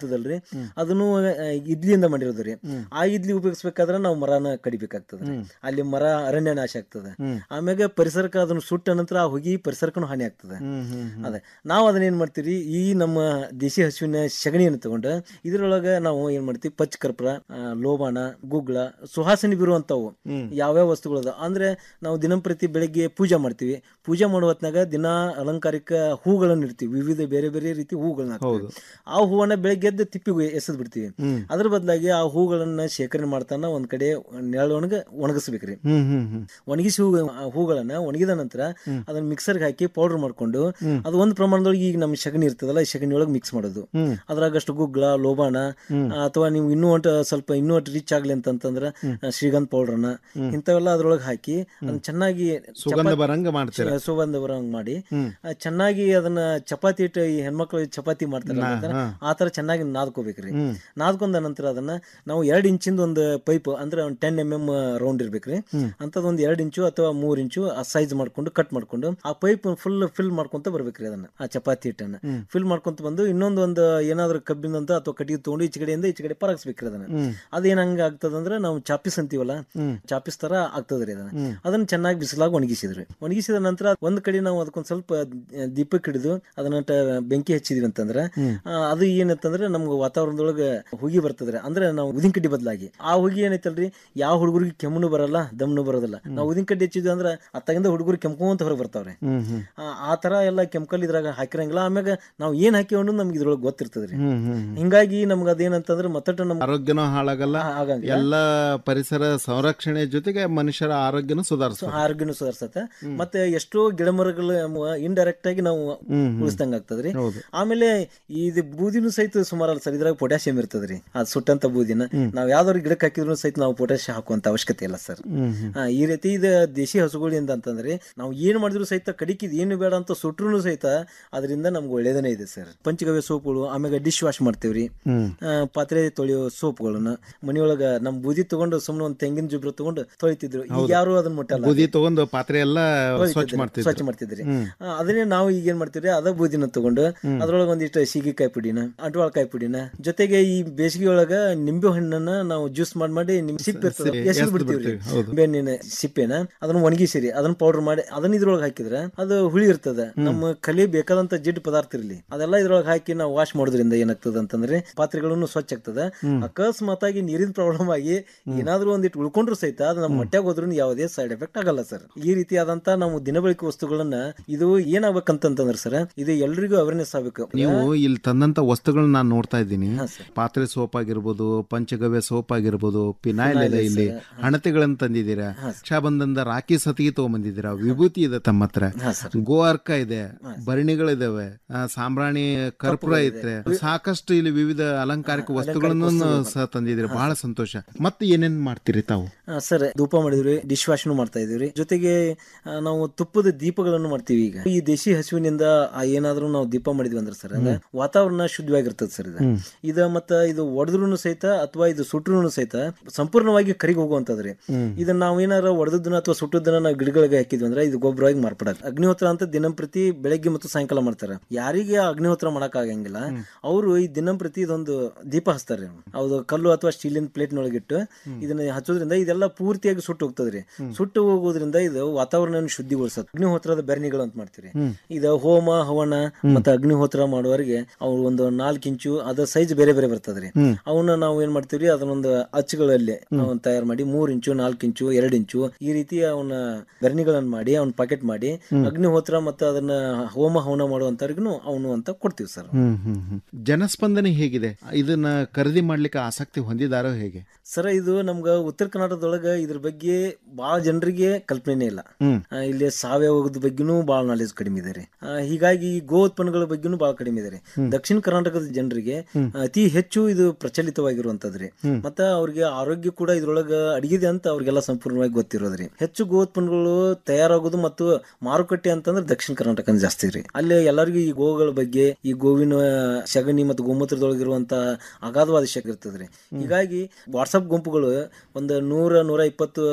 ಇರ್ತದಲ್ರಿ ಅದನ್ನು ಆ, ಇಡ್ಲಿಯಿಂದ ಮಾಡಿರೋದ್ರಿ ಆ ಇಡ್ಲಿ ಉಪಯೋಗಿಸ್ಬೇಕಾದ್ರೆ ನಾವು ಮರನ ಕಡಿಬೇಕಾಗ್ತದೆ ಅಲ್ಲಿ ಮರ ಅರಣ್ಯ ನಾಶ ಆಗ್ತದೆ ಆಮ್ಯಾಗ ಪರಿಸರಕ್ಕೆ ಅದನ್ನು ಸುಟ್ಟ ನಂತರ ಆ ಹೊಗಿ ಪರಿಸರಕ್ಕೂ ಹಾನಿ ಆಗ್ತದೆ ಅದೇ ನಾವು ಅದನ್ನ ಏನ್ ಮಾಡ್ತೀವಿ ಈ ನಮ್ಮ ದೇಶಿ ಹಸುವಿನ ಸಗಣಿಯನ್ನು ತಗೊಂಡು ಇದ್ರೊಳಗ ನಾವು ಏನ್ ಮಾಡ್ತೀವಿ ಪಚ್ಚ ಕರ್ಪೂರ ಆ, ಲೋಬಾಣ ಗುಗ್ಗಳ ಸುಹಾಸನೆ ಬೀರುವಂತವು ಯಾವ್ಯಾವ ವಸ್ತುಗಳು ಅದಾವ ಅಂದ್ರೆ ನಾವು ದಿನಂಪ್ರತಿ ಬೆಳಿಗ್ಗೆ ಪೂಜೆ ಮಾಡ್ತೀವಿ ಪೂಜೆ ಮಾಡುವ ಹೊತ್ನಾಗ ದಿನ ಅಲಂಕಾರಿಕ ಹೂಗಳನ್ನು ಇಡ್ತೀವಿ ವಿವಿಧ ಬೇರೆ ಬೇರೆ ರೀತಿ ಹೂಗಳನ್ನ ಹಾಕ್ತೀವಿ. ಆ ಹೂವನ್ನ ಬೆಳಗ್ಗೆ ಎದ್ದು ತಿಪ್ಪಿಗೆ ಎಸೆದ್ ಬಿಡ್ತೀವಿ ಅದ್ರ ಬದಲಾಗಿ ಆ ಹೂಗಳನ್ನ ಶೇಖರಣೆ ಮಾಡ್ತಾನ ಒಂದ್ ಕಡೆ ನೆರಳೊಣಗ ಒಣಗಿಸ್ಬೇಕ್ರಿ ಹ್ಮ್ ಹ್ಮ್ ಹ್ಮ್ ಒಣಗಿಸಿ ಹೂ ಆ ಹೂಗಳನ್ನ ಒಣಗಿದ ನಂತರ ಅದನ್ನ ಮಿಕ್ಸರ್ಗೆ ಹಾಕಿ ಪೌಡರ್ ಮಾಡ್ಕೊಂಡು ಅದು ಒಂದು ಪ್ರಮಾಣದೊಳಗೆ ಈಗ ನಮ್ಮ ಸಗಣಿ ಇರ್ತದಲ್ಲ ಈ ಸಗಣಿ ಒಳಗೆ ಮಿಕ್ಸ್ ಮಾಡೋದು ಹ್ಮ್. ಅದ್ರಾಗ ಅಷ್ಟು ಗುಗ್ಗಳ ಲೋಬಾಣ ಆ, ಅಥವಾ ನೀವು ಇನ್ನೂ ಒಟ್ಟು ಸ್ವಲ್ಪ ಇನ್ನೂ ಒಟ್ಟು ರಿಚ್ ಆಗ್ಲಿ ಅಂತಂತಂದ್ರೆ ಆ, ಶ್ರೀಗಂಧ ಪೌಡರ್ನ ಇಂಥವೆಲ್ಲ ಅದ್ರೊಳಗೆ ಹಾಕಿ ಅದನ್ನ ಚೆನ್ನಾಗಿ ಸುಗಂಧ ಚಪಾತಿ- ಬರಂಗ ಮಾಡ್ತೀರ? ಸ- ಸುಗಂಧ ಬರಂಗ್ ಮಾಡಿ ಹ್ಮ್. ಆ, ಚೆನ್ನಾಗಿ ಅದನ್ನ ಚಪಾತಿ ಇಟ್ಟು ಈ ಹೆಣ್ಮಕ್ಳು ಚಪಾತಿ ಮಾಡ್ತಾರೆ ನಾ- ಅಂತಾರ, ಹಾ. ಆ ತರ ಚೆನ್ನಾಗಿ ನಾದ್ಕೋಬೇಕ್ರಿ ಹ್ಮ್. ನಾದ್ಕೊಂಡ ನಂತರ ಅದನ್ನ ನಾವು ಎರಡ್ ಇಂಚಿಂದ ಒಂದು ಪೈಪ್ ಅಂದ್ರೆ ಒಂದು ಟೆನ್ ಎಮ್ ಎಮ್ ರೌಂಡ್ ಇರ್ಬೇಕ್ರಿ ಹ್ಮ್. ಅಂತದ್ ಒಂದ್ ಎರಡ್ ಇಂಚು ಅಥವಾ ಮೂರ್ ಇಂಚು ಆ ಸೈಜ್ ಮಾಡ್ಕೊಂಡು ಕಟ್ ಮಾಡ್ಕೊಂಡು ಆ ಪೈಪ್ ಫುಲ್ ಫಿಲ್ ಮಾಡ್ಕೊಂತ ಬರ್ಬೇಕ್ರಿ ಅದನ್ನ ಆ ಚಪಾತಿ ಹಿಟ್ಟನ್ನ ಹ್ಮ್. ಫಿಲ್ ಮಾಡ್ಕೊಂತ ಬಂದು ಇನ್ನೊಂದು ಒಂದು ಏನಾದ್ರು ಕಬ್ಬಿನಂತ ಅಥವಾ ಕಟ್ಟಿಗೆ ತಗೊಂಡು ಈಚೆ ಕಡೆಯಿಂದ ಈಚೆ ಕಡೆ ಪರಗಿಸ್ಬೇಕ್ರಿ ಅದನ್ನ ಹ್ಮ್. ಅದೇನ್ ಹಂಗ ಆಗ್ತದಂದ್ರೆ ನಾವು ಚಾಪಿಸ್ ಅಂತೀವಲ್ಲ ಹ್ಮ್. ಚಾಪಿಸ್ ತರ ಆಗ್ತದ್ರಿ ಅದನ್ನ ಹ್ಮ್. ಅದನ್ನ ಚೆನ್ನಾಗಿ ಬಿಸಿಲಾಗ ಒಣಗಿಸಿದ್ರಿ ಒಣಗಿಸಿದ ನಂತರ ಒಂದ್ ಕಡೆ ನಾವು ಅದಕ್ಕೊಂದ್ ಸ್ವಲ್ಪ ದೀಪಕ್ಕೆ ಹಿಡಿದು ಅದನ್ನ ಟ- ಬೆಂಕಿ ಹಚ್ಚಿದ್ವಿ ಅಂತಂದ್ರೆ ಹ್ಮ್. ಆ, ಅದು ಏನಂತಂದ್ರೆ ನಮ್ಗೆ ವಾತಾವರಣದೊಳಗೆ ಹುಗಿ ಬರ್ತದ್ರಿ ಅಂದ್ರೆ ನಾವು ಉದಿನ ಕಡ್ಡಿ ಬದಲಾಗಿ ಆ ಹುಗಿ ಏನೈತಲ್ರಿ ಯಾವ ಹುಡುಗರಿಗೆ ಕೆಮ್ಮನು ಬರಲ್ಲ ದಮ್ನು ಬರೋದಿಲ್ಲ ನಾವು ಉದಿನ ಕಡ್ಡಿ ಹಚ್ಚಿದ್ವಿ ಅಂದ್ರೆ ಅತ್ತಾಗಿಂದ ಹುಡುಗರು ಕೆಮ್ಕೊಂತ ಹೊರಗೆ ಬರ್ತಾವ್ರಿ ಹ್ಮ್ ಹ್ಮ್ ಆ- ಆ ತರ ಎಲ್ಲ ಕೆಮಿಕಲ್ ಇದ್ರಾಗ ಹಾಕಿರಂಗಿಲ್ಲ ಆಮ್ಯಾಗ ನಾವು ಏನ್ ಹಾಕಿವ್ ಅನ್ನೋದು ನಮ್ಗೆ ಇದ್ರೊಳಗೆ ಗೊತ್ತಿರ್ತದ್ರಿ ಹ್ಮ್ ಹ್ಮ್ ಹ್ಮ್. ಹಿಂಗಾಗಿ ನಮ್ಗೆ ಅದೇನಂತಂದ್ರೆ ಮತ್ತಟ ನಮ್ ಆರೋಗ್ಯನೂ ಹಾಳಾಗಲ್ಲ ಆಗಂಗಿಲ್ಲ. ಎಲ್ಲ ಪರಿಸರ ಸಂರಕ್ಷಣೆ ಜೊತೆಗೆ ಮನುಷ್ಯರ ಆರೋಗ್ಯನೂ ಸುಧಾರಿಸ್ತದೆ ಆರೋಗ್ಯನೂ ಸುಧಾರಿಸತ್ತೆ ಮತ್ತೆ ಎಷ್ಟೋ ಗಿಡ ಮರಗಳು ಇಂಡೈರೆಕ್ಟ್ ಆಗಿ ನಾವು ಹ್ಮ್, ಹ್ಮ್. ಉಳಿಸ್ದಂಗ ಆಗ್ತದ್ರಿ ಹೌದು. ಆಮೇಲೆ ಇದು ಬೂದಿನೂ ಸಹಿತ ಸುಮಾರಲ್ಲ ಸರ್ ಇದ್ರಾಗ ಪೊಟ್ಯಾಸಿಯಂ ಇರ್ತದ್ರಿ ಅದು ಸುಟ್ಟಂತ ಬೂದಿನ ನಾವ್ ಯಾವ್ದಾದ್ರು ಗಿಡಕ್ಕೆ ಹಾಕಿದ್ರು ಸಹಿತ ನಾವು ಪೊಟ್ಯಾಸಿಯಂ ಹಾಕುವಂತ ಅವಶ್ಯಕತೆ ಇಲ್ಲ ಸರ್ ಹ್ಮ್ ಹ್ಮ್. ಆ, ಈ ರೀತಿ ಇದು ದೇಶಿ ಹಸುಗಳಿಂದ ಅಂತಂದ್ರೆ ನಾವು ಏನ್ ಮಾಡಿದ್ರು ಸಹಿತ ಕಡಿಕಿದ್ ಏನು ಬೇಡ ಅಂತ ಸುಟ್ರು ಸಹಿತ ಅದರಿಂದ ನಮ್ಗೆ ಒಳ್ಳೇದನೇ ಇದೆ ಸರ್ ಪಂಚಗವ್ಯ ಸೋಪ್ಗಳು ಆಮೇಲೆ ಡಿಶ್ ವಾಶ್ ಮಾಡ್ತೇವ್ರಿ ಹ್ಮ್. ಆ, ಪಾತ್ರೆ ತೊಳೆಯೋ ಸೋಪ್ಗಳನ್ನ ಮನೆಯೊಳಗ ನಮ್ ಬೂದಿ ತಗೊಂಡು ಸುಮ್ಮನೆ ಒಂದ್ ತೆಂಗಿನ ಜುಬ್ರ ತಗೊಂಡು ತೊಳಿತಿದ್ರು ಈಗ ಹೌದು. ಯಾರು ಅದನ್ನ ಮುಟ್ಟಲ್ಲ ಬೂದಿ ತಗೊಂಡು ಪಾತ್ರೆ ಎಲ್ಲ ಸ್ವಚ್ಛ ತೊಳಿತಿದ್ರು, ಮಾಡ್ತಿದ್ರು ಸ್ವಚ್ಛ ಮಾಡ್ತಿದ್ರಿ ಹ್ಮ್. ಆ, ಅದನ್ನೇ ನಾವು ಈಗ ಏನ್ ಮಾಡ್ತೀವಿ ಅದ ಬೂದಿನ ತಗೊಂಡು ಅದ್ರೊಳಗೆ ಒಂದಿಷ್ಟು ಸೀಗೆಕಾಯಿ ಪುಡಿನ ಅಂಟುವಾಳಕಾಯಿ ಪುಡಿನ ಜೊತೆಗೆ ಈ ಬೇಸಿಗೆ ಒಳಗ ನಿಂಬೆ ಹಣ್ಣನ್ನ ನಾವು ಜ್ಯೂಸ್ ಮಾಡಿ ಮಾಡಿ ನಿಮ್ ಸಿಪ್ಪೆ ಇರ್ತದೆ ಸಿರಿ, ಎಸೆದು ಎಸ್ದು ಬಿಡ್ತೀವ್ರಿ ಬಿಡ್ತೀವಿ, ಹೌದು. ಬೆನ್ನಿನ ಸಿಪ್ಪೆನ ಅದನ್ನ ಒಣಗಿಸಿರಿ ಅದನ್ನ ಪೌಡರ್ ಮಾಡಿ ಅದನ್ನ ಇದ್ರೊಳಗೆ ಹಾಕಿದ್ರೆ ಅದು ಹುಳಿ ಇರ್ತದೆ ನಮ್ಮ ಕಲಿ ಬೇಕಾದಂತ ಜಿಡ್ ಪದಾರ್ಥ ಇರ್ಲಿ ಅದೆಲ್ಲ ಇದ್ರೊಳಗೆ ಹಾಕಿ ನಾವು ವಾಶ್ ಮಾಡೋದ್ರಿಂದ ಏನಾಗ್ತದೆ ಅಂತಂದ್ರೆ ಪಾತ್ರೆಗಳನ್ನು ಸ್ವಚ್ಛ ಆಗ್ತದೆ ಅಕಸ್ಮಾತ್ ಆಗಿ ನೀರಿನ ಪ್ರಾಬ್ಲಮ್ ಆಗಿ ಏನಾದ್ರೂ ಒಂದಿಟ್ಟು ಉಳ್ಕೊಂಡ್ರು ಸಹಿತ ಅದು ನಮ್ಮ ಹೊಟ್ಟೆಗೆ ಹೋದ್ರೂ ಯಾವುದೇ ಸೈಡ್ ಎಫೆಕ್ಟ್ ಆಗಲ್ಲ ಸರ್ ಈ ರೀತಿಯಾದಂತ ನಾವು ದಿನಬಳಕೆ ವಸ್ತುಗಳನ್ನ ಇದು ಏನಾಗ್ಬೇಕಂತಂದ್ರೆ ಸರ್ ಇದು ಎಲ್ರಿಗೂ ಅವೇರ್ನೆಸ್ ಆಗ್ಬೇಕು ನೀವು ಇಲ್ಲಿ ತಂದಂತ ವಸ್ತುಗಳನ್ನ ನಾನು ನೋಡ್ತಾ ಇದ್ದೀನಿ ಪಾತ್ರೆ ಸೋಪ್ ಆಗಿರ್ಬೋದು ಪಂಚಗವ್ಯ ಸೋಪ್ ಆಗಿರ್ಬೋದು ಪಿನಾಯಿಲ್ ಇದೆ Phenyl ಇಲ್ಲಿ ಇದೆ, ಹಣತೆಗಳನ್ನ ತಂದಿದ್ದೀರಾ ರಕ್ಷಾಬಂಧನದ ರಾಖಿ ಸತಿಗೆ ತಗೊಂಬಂದಿದ್ದೀರಾ ವಿಭೂತಿ ಇದೆ ತಮ್ಮ ಹತ್ರ ಗೋ ಅರ್ಕ ಇದೆ ಭರಣಿಗಳಿದಾವೆ ಆ, ಸಾಂಬ್ರಾಣಿ ಕರ್ಪೂರ ಐತೆ ಸಾಕಷ್ಟು ಇಲ್ಲಿ ವಿವಿಧ ಅಲಂಕಾರಿಕ ವಸ್ತುಗಳನ್ನು ಸಹ ತಂದಿದ್ದೀರಿ ಬಹಳ ಸಂತೋಷ ಮತ್ತೆ ಏನೇನ್ ಮಾಡ್ತೀರಿ ತಾವು ಆ, ಸರ್ ಧೂಪ ಮಾಡಿದ್ವಿ ಡಿಶ್ ವಾಶ್ನು ಮಾಡ್ತಾ ಇದೀವಿ ಜೊತೆಗೆ ಆ, ನಾವು ತುಪ್ಪದ ದೀಪಗಳನ್ನು ಮಾಡ್ತೀವಿ ಈಗ ಈ ದೇಶಿ ಹಸುವಿನಿಂದ ಆ ಏನಾದ್ರೂ ನಾವು ದೀಪ ಮಾಡಿದ್ವಿ ಅಂದ್ರೆ ಸರ್ ಅದ ವಾತಾವರಣ ಶುದ್ಧವಾಗಿರ್ತದೆ ಸರ್ ಇದು ಹ್ಮ್. ಇದ ಮತ್ತ ಇದು ಒಡೆದ್ರು ಸಹಿತ ಅಥವಾ ಇದು ಸುಟ್ರು ಸಹಿತ ಸಂಪೂರ್ಣವಾಗಿ ಕರಿಗ್ ಹೋಗುವಂತದ್ರಿ ಹ್ಮ್. ಇದನ್ನ ನಾವು ಏನಾರ ಒಡೆದನ್ನ ಅಥವಾ ಸುಟ್ಟದನ್ನ ನಾವು ಗಿಡಗಳಿಗೆ ಹಾಕಿದ್ವಿ ಅಂದ್ರೆ ಇದು ಗೊಬ್ಬರವಾಗಿ ಮಾರ್ಪಡಕ್ ಅಗ್ನಿಹೋತ್ರ ಅಂತ ದಿನಂಪ್ರತಿ ಬೆಳಗ್ಗೆ ಮತ್ತು ಸಾಯಂಕಾಲ ಮಾಡ್ತಾರೆ ಯಾರಿಗೆ ಆ ಅಗ್ನಿಹೋತ್ರ ಮಾಡಕ್ ಆಗಂಗಿಲ್ಲ ಅವರು ಈ ದಿನಂಪ್ರತಿ ಇದೊಂದು ದೀಪ ಹಚ್ತಾರೆ ಹೌದು ಕಲ್ಲು ಅಥವಾ ಸ್ಟೀಲಿನ ಪ್ಲೇಟ್ ನೊಳಗಿಟ್ಟು ಇದನ್ನ ಹಚ್ಚೋದ್ರಿಂದ ಇದೆಲ್ಲ ಪೂರ್ತಿಯಾಗಿ ಸುಟ್ಟು ಹೋಗ್ತದ್ರಿ ಸುಟ್ಟು ಹೋಗೋದ್ರಿಂದ ಇದು ವಾತಾವರಣ ಶುದ್ಧಿಗೊಳಿಸತ್ ಅಗ್ನಿಹೋತ್ರದ ಬೆರಣಿಗಳು ಅಂತ ಮಾಡ್ತೀರಿ ಹ್ಮ್. ಇದು ಹೋಮ ಹವನ ಮತ್ತೆ ಅಗ್ನಿಹೋತ್ರ ಮಾಡುವವರಿಗೆ ಅವ್ರು ಒಂದು ನಾಲ್ಕು ಇಂಚು ಅದ ಸೈಜ್ ಬೇರೆ ಬೇರೆ ಬರ್ತದ್ರಿ ಹ್ಮ್. ಅವನ್ನ ನಾವು ಏನ್ ಮಾಡ್ತೀವಿ ಅದನ್ನೊಂದು ಅಚ್ಚುಗಳಲ್ಲಿ ಅವನ್ ತಯಾರು ಮಾಡಿ ಮೂರ್ ಇಂಚು ನಾಲ್ಕು ಇಂಚು ಎರಡ್ ಇಂಚು ಈ ರೀತಿ ಅವನ ಬೆರಣಿಗಳನ್ನ ಮಾಡಿ ಅವ್ನ ಪಾಕೆಟ್ ಮಾಡಿ ಅಗ್ನಿಹೋತ್ರ ಮತ್ತೆ ಅದನ್ನ ಹೋಮ ಹವನ ಮಾಡುವಂತವ್ರಿಗೂ ಅವನು ಅಂತ ಕೊಡ್ತೀವಿ ಸರ್ ಹ್ಮ್ ಹ್ಮ್ ಹ್ಮ್ ಜನಸ್ಪಂದನೆ ಹೇಗಿದೆ ಇದನ್ನ ಖರೀದಿ ಮಾಡ್ಲಿಕ್ಕೆ ಆಸಕ್ತಿ ಹೊಂದಿದಾರೋ ಹೇಗೆ ಸರ್ ಇದು ನಮ್ಗ ಉತ್ತರ ಕರ್ನಾಟಕದೊಳಗ ಇದ್ರ ಬಗ್ಗೆ ಬಹಳ ಜನರಿಗೆ ಕಲ್ಪನೆ ಇಲ್ಲ ಹ್ಮ್. ಆ, ಇಲ್ಲಿ ಸಾವಯವದ ಬಗ್ಗೆನೂ ಬಹಳ ನಾಲೆಜ್ ಕಡಿಮೆ ಇದೆ ರೀ ಆ, ಹೀಗಾಗಿ ಗೋ ಉತ್ಪನ್ನಗಳ ಬಗ್ಗೆನೂ ಬಹಳ ಕಡಿಮೆ ಇದೆ ರೀ ದಕ್ಷಿಣ ಕರ್ನಾಟಕದ ಜನರಿಗೆ ಅತಿ ಹೆಚ್ಚು ಇದು ಪ್ರಚಲಿತವಾಗಿರುವಂತದ್ರಿ ಹ್ಮ್. ಮತ್ತ ಅವ್ರಿಗೆ ಆರೋಗ್ಯ ಕೂಡ ಇದ್ರೊಳಗ ಅಡಿಗಿದೆ ಅಂತ ಅವ್ರಿಗೆಲ್ಲ ಸಂಪೂರ್ಣವಾಗಿ ಗೊತ್ತಿರೋದ್ರಿ ಹೆಚ್ಚು ಗೋ ಉತ್ಪನ್ನಗಳು ತಯಾರಾಗೋದು ಮತ್ತು ಮಾರುಕಟ್ಟೆ ಅಂತಂದ್ರೆ ದಕ್ಷಿಣ ಕರ್ನಾಟಕ ಜಾಸ್ತಿ ರೀ ಅಲ್ಲಿ ಎಲ್ಲರಿಗೂ ಈ ಗೋಗಳ ಬಗ್ಗೆ ಈ ಗೋವಿನ ಸಗಣಿ ಮತ್ತು ಗೋಮೂತ್ರದೊಳಗಿರುವಂತ ಅಗಾಧವಾದ ಶಕ್ತಿ ಇರ್ತದ್ರಿ ಹೀಗಾಗಿ ವಾಟ್ಸಪ್ ಗುಂಪುಗಳು ಒಂದು ನೂರ ನೂರ ಇಪ್ಪತ್ತು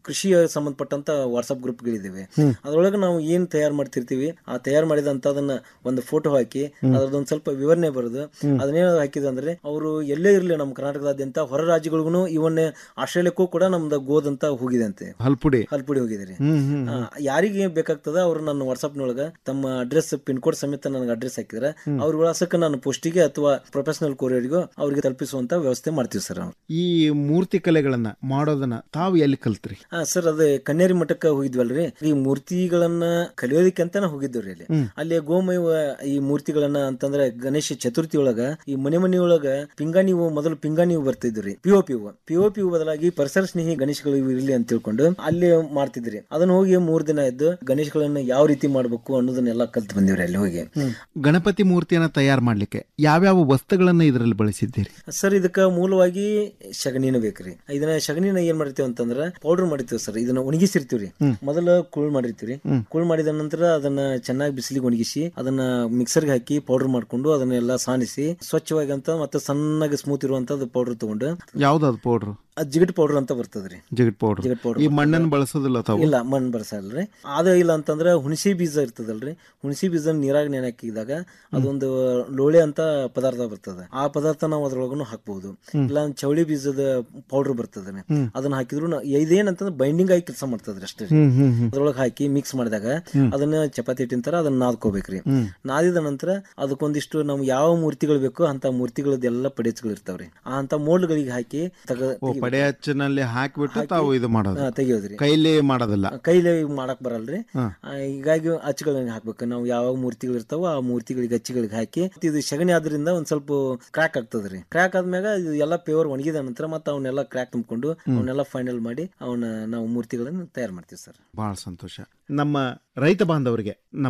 ಕೃಷಿಯ ಸಂಬಂಧಪಟ್ಟಂತ ವಾಟ್ಸ್ಆಪ್ ಗ್ರೂಪ್ಗಳಿದ್ದಾವೆ ಹ್ಮ್. ಅದ್ರೊಳಗೆ ನಾವು ಏನ್ ತಯಾರು ಮಾಡ್ತಿರ್ತೀವಿ ಆ ತಯಾರು ಮಾಡಿದಂತದನ್ನ ಒಂದು ಫೋಟೋ ಹಾಕಿ ಅದ್ರದೊಂದ್ ಸ್ವಲ್ಪ ವಿವರಣೆ ಬರೆದು ಹ್ಮ್. ಅದನ್ನೇ ಹಾಕಿದ ಅಂದ್ರೆ ಅವರು ಎಲ್ಲೇ ಇರಲಿ ನಮ್ಮ ಕರ್ನಾಟಕದಾದ್ಯಂತ ಹೊರ ರಾಜ್ಯಗಳಿಗೂ ಇವನ್ನೇ ಆಸ್ಟ್ರೇಲಿಯಾಕ್ಕೂ ಕೂಡ ನಮ್ದು ಗೋದ್ ಅಂತ ಹೋಗಿದೆ ಅಂತೆ ಹಲ್ಪುಡಿ ಹಲ್ಪುಡಿ ಹೋಗಿದೆ ರೀ ಹ್ಮ್ ಹ್ಮ್ ಆ, ಯಾರಿಗೆ ಬೇಕಾಗ್ತದ ಅವ್ರು ನನ್ನ ವಾಟ್ಸ್ಆಪ್ನೊಳಗ ತಮ್ಮ ಅಡ್ರೆಸ್ ಪಿನ್ ಕೋಡ್ ಸಮೇತ ನನಗೆ ಅಡ್ರೆಸ್ ಹಾಕಿದ್ರೆ ಅವ್ರ ವಿಳಾಸಕ್ಕೆ ನಾನು ಪೋಸ್ಟಿಗೆ ಅಥವಾ ಪ್ರೊಫೆಷನಲ್ ಕೊರಿಯರ್ಗೂ ಅವ್ರಿಗೆ ತಲುಪಿಸುವಂತ ವ್ಯವಸ್ಥೆ ಮಾಡ್ತೀವಿ ಸರ್ ನಾವು ಈ ಮೂರ್ತಿ ಕಲೆಗಳನ್ನ ಮಾಡೋದನ್ನ ತಾವು ಎಲ್ಲಿ ಕಲ್ತ್ರಿ ಹಾ ಸರ್ ಅದೇ ಕನ್ಯಾರಿ ಮಠಕ್ಕೆ ಹೋಗಿದ್ವಲ್ರಿ ಈ ಮೂರ್ತಿಗಳನ್ನ ಕಲಿಯೋದಕ್ಕೆ ಅಂತಾನೆ ಹೋಗಿದ್ವಿ ಅಲ್ಲಿ ಹ್ಮ್. ಅಲ್ಲಿ ಗೋಮಯ ಈ ಮೂರ್ತಿಗಳನ್ನ ಅಂತಂದ್ರೆ ಗಣೇಶ ಚತುರ್ಥಿ ಒಳಗ ಈ ಮನೆ ಮನೆಯೊಳಗ ಪಿಂಗಾಣಿ ಹೂವು ಮೊದಲು ಪಿಂಗಾಣಿ ಹೂವು ಬರ್ತಿದ್ರಿ ಪಿ ಒ ಪಿ ಹೂವು ಪಿ ಒ ಪಿ ಹೂವು ಬದಲಾಗಿ ಪರಿಸರ ಸ್ನೇಹಿ ಗಣೇಶಗಳು ಇವು ಇರ್ಲಿ ಅಂತ ತಿಳ್ಕೊಂಡು ಅಲ್ಲಿ ಮಾಡ್ತಿದ್ರಿ ಅದನ್ನ ಹೋಗಿ ಮೂರ್ ದಿನ ಇದ್ದು ಗಣೇಶಗಳನ್ನ ಯಾವ ರೀತಿ ಮಾಡ್ಬೇಕು ಅನ್ನೋದನ್ನೆಲ್ಲ ಕಲ್ತ್ ಬಂದಿವ್ರಿ ಅಲ್ಲಿ ಹೋಗಿ ಗಣಪತಿ ಮೂರ್ತಿಯನ್ನ ತಯಾರು ಮಾಡ್ಲಿಕ್ಕೆ ಯಾವ್ಯಾವ ವಸ್ತುಗಳನ್ನ ಇದರಲ್ಲಿ ಬಳಸಿದ್ದೀರಿ ಸರ್ ಇದಕ್ಕ ಮೂಲವಾಗಿ ಶಗಣಿನ ಬೇಕ್ರಿ ಇದನ್ನ ಶಗಣಿನ ಏನ್ ಮಾಡಿರ್ತೀವಿ ಅಂತಂದ್ರ ಪೌಡರ್ ಮಾಡಿರ್ತೀವಿ ಸರ್ ಇದನ್ನ ಒಣಗಿಸಿರ್ತೀವ್ರಿ ಹ್ಮ್. ಮೊದಲ ಕುಳ್ ಮಾಡಿರ್ತೀವಿ ಹ್ಮ್. ಕುಳ್ ಮಾಡಿದ ನಂತರ ಅದನ್ನ ಚೆನ್ನಾಗಿ ಬಿಸಿಲಿಗೆ ಒಣಗಿಸಿ ಅದನ್ನ ಮಿಕ್ಸರ್ಗೆ ಹಾಕಿ ಪೌಡರ್ ಮಾಡ್ಕೊಂಡು ಅದನ್ನೆಲ್ಲ ಸಾಣಿಸಿ ಸ್ವಚ್ಛವಾಗಿ ಅಂತ ಮತ್ತೆ ಸಣ್ಣಗೆ ಸ್ಮೂತ್ ಇರುವಂತದ್ದು ಪೌಡರ್ ತಗೊಂಡು ಯಾವ್ದಾದ್ ಪೌಡ್ರು ಅದ್ ಜಿಗಟ್ ಪೌಡರ್ ಅಂತ ಬರ್ತದ್ರಿ ಜಿಗಟ್ ಪೌಡರ್ ಜಿಗಟ್ powder ಈ ಮಣ್ಣನ್ನು ಬಳಸೋದಿಲ್ಲ ತಾವು ಇಲ್ಲ ಮಣ್ಣು ಬಳಸಲ್ರಿ ಅದ ಇಲ್ಲ ಅಂತಂದ್ರೆ ಹುಣಸಿ ಬೀಜ ಇರ್ತದಲ್ರಿ ಹುಣಸಿ ಬೀಜ ನೀರಾಗ ನೆನೆ ಹಾಕಿದಾಗ ಅದೊಂದು ಲೋಳೆ ಅಂತ ಪದಾರ್ಥ ಬರ್ತದೆ ಆ ಪದಾರ್ಥ ನಾವು ಅದ್ರೊಳಗೂ ಹಾಕ್ಬಹುದು ಹ್ಮ್. ಇಲ್ಲ ಚೌಳಿ ಬೀಜದ ಪೌಡರ್ ಬರ್ತದೆ ಹ್ಮ್. ಅದನ್ನ ಹಾಕಿದ್ರು ನ- ಇದೇನಂತಂದ್ರೆ ಬೈಂಡಿಂಗ್ ಆಗಿ ಕೆಲಸ ಮಾಡ್ತದ್ರಿ ಅಷ್ಟೇ ರೀ. ಹ್ಮ್, ಹ್ಮ್, ಹ್ಮ್. ಅದ್ರೊಳಗೆ ಹಾಕಿ ಮಿಕ್ಸ್ ಮಾಡಿದಾಗ ಹ್ಮ್. ಅದನ್ನ ಚಪಾತಿ ಹಿಟ್ಟಿನ ತರ ಅದನ್ನ ನಾದ್ಕೋಬೇಕ್ರಿ ಹ್ಮ್. ನಾದಿದ ನಂತರ ಅದಕ್ಕೊಂದಿಷ್ಟು ನಮ್ಗೆ ಯಾವ ಮೂರ್ತಿಗಳು ಬೇಕೋ ಅಂತ ಮೂರ್ತಿಗಳದ್ದೆಲ್ಲ ಪಡೇಚ್ಗಳು ಇರ್ತಾವ್ರಿ ಆ ಅಂತ ಮೋಲ್ಡ್ಗಳಿಗೆ ಹಾಕಿ ತಗ ಓ ತೆಗಿಬೇಕು. ಪಡೆ ಹಚ್ಚಿನಲ್ಲಿ ಹಾಕಿಬಿಟ್ಟು ತಾವು ಇದು ಮಾಡೋದು ಹಾ, ತೆಗಿಯೋದ್ರಿ ಕೈಲಿ ಮಾಡೋದಿಲ್ಲ ಕೈಲೇ ಮಾಡಕ್ ಬರಲ್ರಿ ಹಾ. ಆ, ಹೀಗಾಗಿ ಅಚ್ಚುಗಳನ್ನ ಹಾಕ್ಬೇಕು ನಾವು ಯಾವ ಮೂರ್ತಿಗಳು ಇರ್ತಾವೋ ಆ ಮೂರ್ತಿಗಳಿಗೆ ಅಚ್ಚುಗಳಿಗೆ ಹಾಕಿ ಮತ್ತೆ ಇದು ಸಗಣಿ ಆದ್ರಿಂದ ಒಂದ್ ಸ್ವಲ್ಪ ಕ್ರ್ಯಾಕ್ ಆಗ್ತದ್ರಿ ಕ್ರ್ಯಾಕ್ ಆದ್ಮ್ಯಾಗ ಇದು ಎಲ್ಲ ಪ್ಯೂರ್ ಒಣಗಿದ ನಂತರ ಮತ್ತೆ ಅವನ್ನೆಲ್ಲ ಕ್ರ್ಯಾಕ್ ತುಂಬಿಕೊಂಡು ಅವನ್ನೆಲ್ಲ ಫೈನಲ್ ಮಾಡಿ ಅವನ್ನ ನಾವು ಮೂರ್ತಿಗಳನ್ನ ತಯಾರು ಮಾಡ್ತೀವಿ ಸರ್ ಬಹಳ ಸಂತೋಷ ನಮ್ಮ ರೈತ ಬಾಂಧವರಿಗೆ ನಮ್ಮ